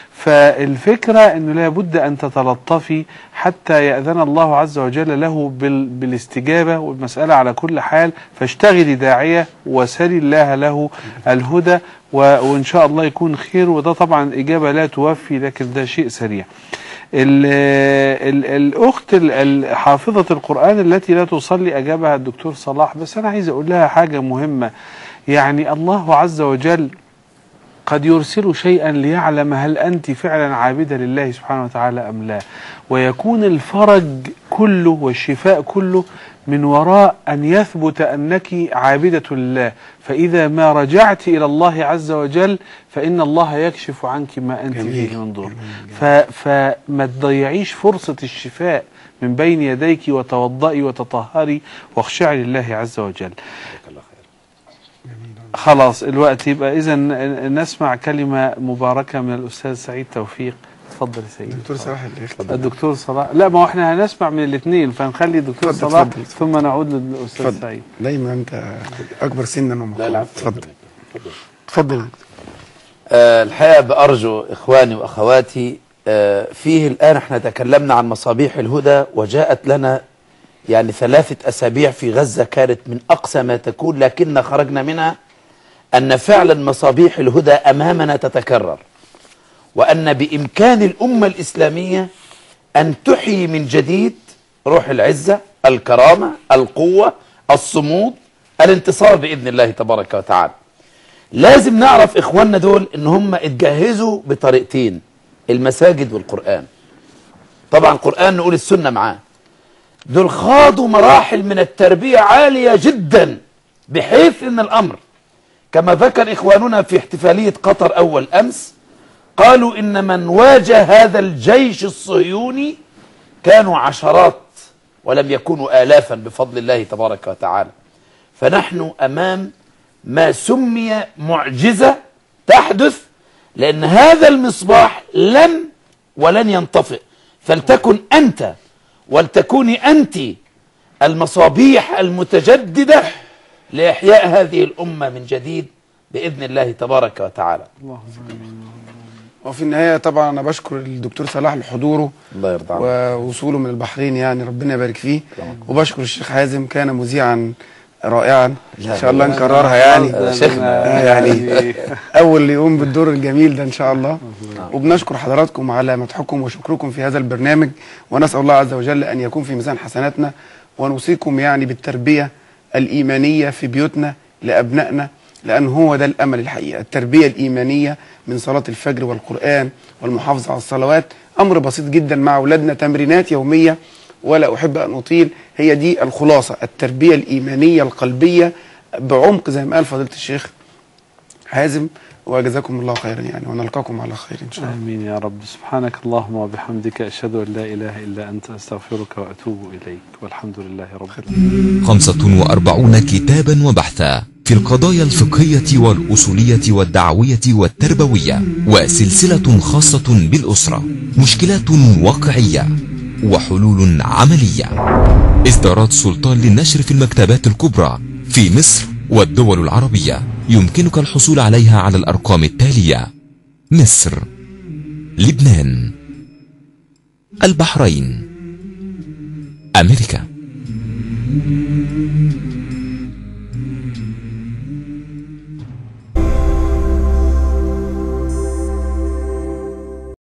Speaker 2: فالفكرة أنه لابد أن تتلطفي حتى يأذن الله عز وجل له بال بالاستجابة والمسألة على كل حال فاشتغلي داعية وسلي الله له الهدى و- وإن شاء الله يكون خير وده طبعا إجابة لا توفي لكن ده شيء سريع ال ال الأخت ال- ال- حافظة القرآن التي لا تصلي أجابها الدكتور صلاح بس أنا عايز أقول لها حاجة مهمة يعني الله عز وجل قد يرسل شيئا ليعلم هل أنت فعلا عابدة لله سبحانه وتعالى أم لا ويكون الفرج كله والشفاء كله من وراء أن يثبت أنك عابدة لله فإذا ما رجعت إلى الله عز وجل فإن الله يكشف عنك ما أنت
Speaker 3: جميل.
Speaker 2: فيه من ضر ف- فما تضيعيش فرصة الشفاء من بين يديك وتوضئي وتطهري واخشعي لله عز وجل خلاص الوقت يبقى اذا نسمع كلمه مباركه من الاستاذ سعيد توفيق اتفضل يا سيدي
Speaker 3: الدكتور صلاح اللي يختم
Speaker 2: الدكتور صلاح لا ما هو احنا هنسمع من الاثنين فنخلي الدكتور
Speaker 3: اتفضل،
Speaker 2: صلاح
Speaker 3: اتفضل، اتفضل.
Speaker 2: ثم نعود للاستاذ
Speaker 3: اتفضل.
Speaker 2: سعيد
Speaker 3: دايما انت اكبر سنا
Speaker 4: لا
Speaker 3: ومقام
Speaker 4: لا
Speaker 3: اتفضل اتفضل
Speaker 4: آه، الحقيقة بأرجو إخواني وأخواتي آه، فيه الآن احنا تكلمنا عن مصابيح الهدى وجاءت لنا يعني ثلاثة أسابيع في غزة كانت من أقصى ما تكون لكن خرجنا منها أن فعلا مصابيح الهدى أمامنا تتكرر وأن بإمكان الأمة الإسلامية أن تحيي من جديد روح العزة الكرامة القوة الصمود الانتصار بإذن الله تبارك وتعالى لازم نعرف إخواننا دول إن هم اتجهزوا بطريقتين المساجد والقرآن طبعا القرآن نقول السنة معاه دول خاضوا مراحل من التربية عالية جدا بحيث ان الامر كما ذكر اخواننا في احتفالية قطر اول امس قالوا ان من واجه هذا الجيش الصهيوني كانوا عشرات ولم يكونوا آلافا بفضل الله تبارك وتعالى فنحن أمام ما سمي معجزة تحدث لأن هذا المصباح لن ولن ينطفئ فلتكن أنت ولتكوني أنت المصابيح المتجددة لإحياء هذه الأمة من جديد بإذن الله تبارك وتعالى
Speaker 3: وفي النهايه طبعا انا بشكر الدكتور صلاح لحضوره
Speaker 4: الله يرضى عنك
Speaker 3: ووصوله من البحرين يعني ربنا يبارك فيه وبشكر الشيخ حازم كان مذيعا رائعا ان شاء الله نكررها يعني
Speaker 4: آه، شيخنا
Speaker 3: آه، يعني اول اللي يقوم بالدور الجميل ده ان شاء الله وبنشكر حضراتكم على مدحكم وشكركم في هذا البرنامج ونسال الله عز وجل ان يكون في ميزان حسناتنا ونوصيكم يعني بالتربيه الايمانيه في بيوتنا لابنائنا لان هو ده الامل الحقيقه التربيه الايمانيه من صلاه الفجر والقران والمحافظه على الصلوات امر بسيط جدا مع اولادنا تمرينات يوميه ولا احب ان اطيل هي دي الخلاصه التربيه الايمانيه القلبيه بعمق زي ما قال فضيله الشيخ حازم وجزاكم الله خيرا يعني ونلقاكم على خير ان شاء الله
Speaker 2: آمين يا رب سبحانك اللهم وبحمدك أشهد أن لا إله إلا أنت أستغفرك وأتوب إليك والحمد لله رب العالمين
Speaker 12: خمسة وأربعون كتابا وبحثا في القضايا الفقهية والأصولية والدعوية والتربوية وسلسلة خاصة بالأسرة مشكلات واقعية وحلول عملية إصدارات سلطان للنشر في المكتبات الكبرى في مصر والدول العربية يمكنك الحصول عليها على الأرقام التالية مصر لبنان البحرين أمريكا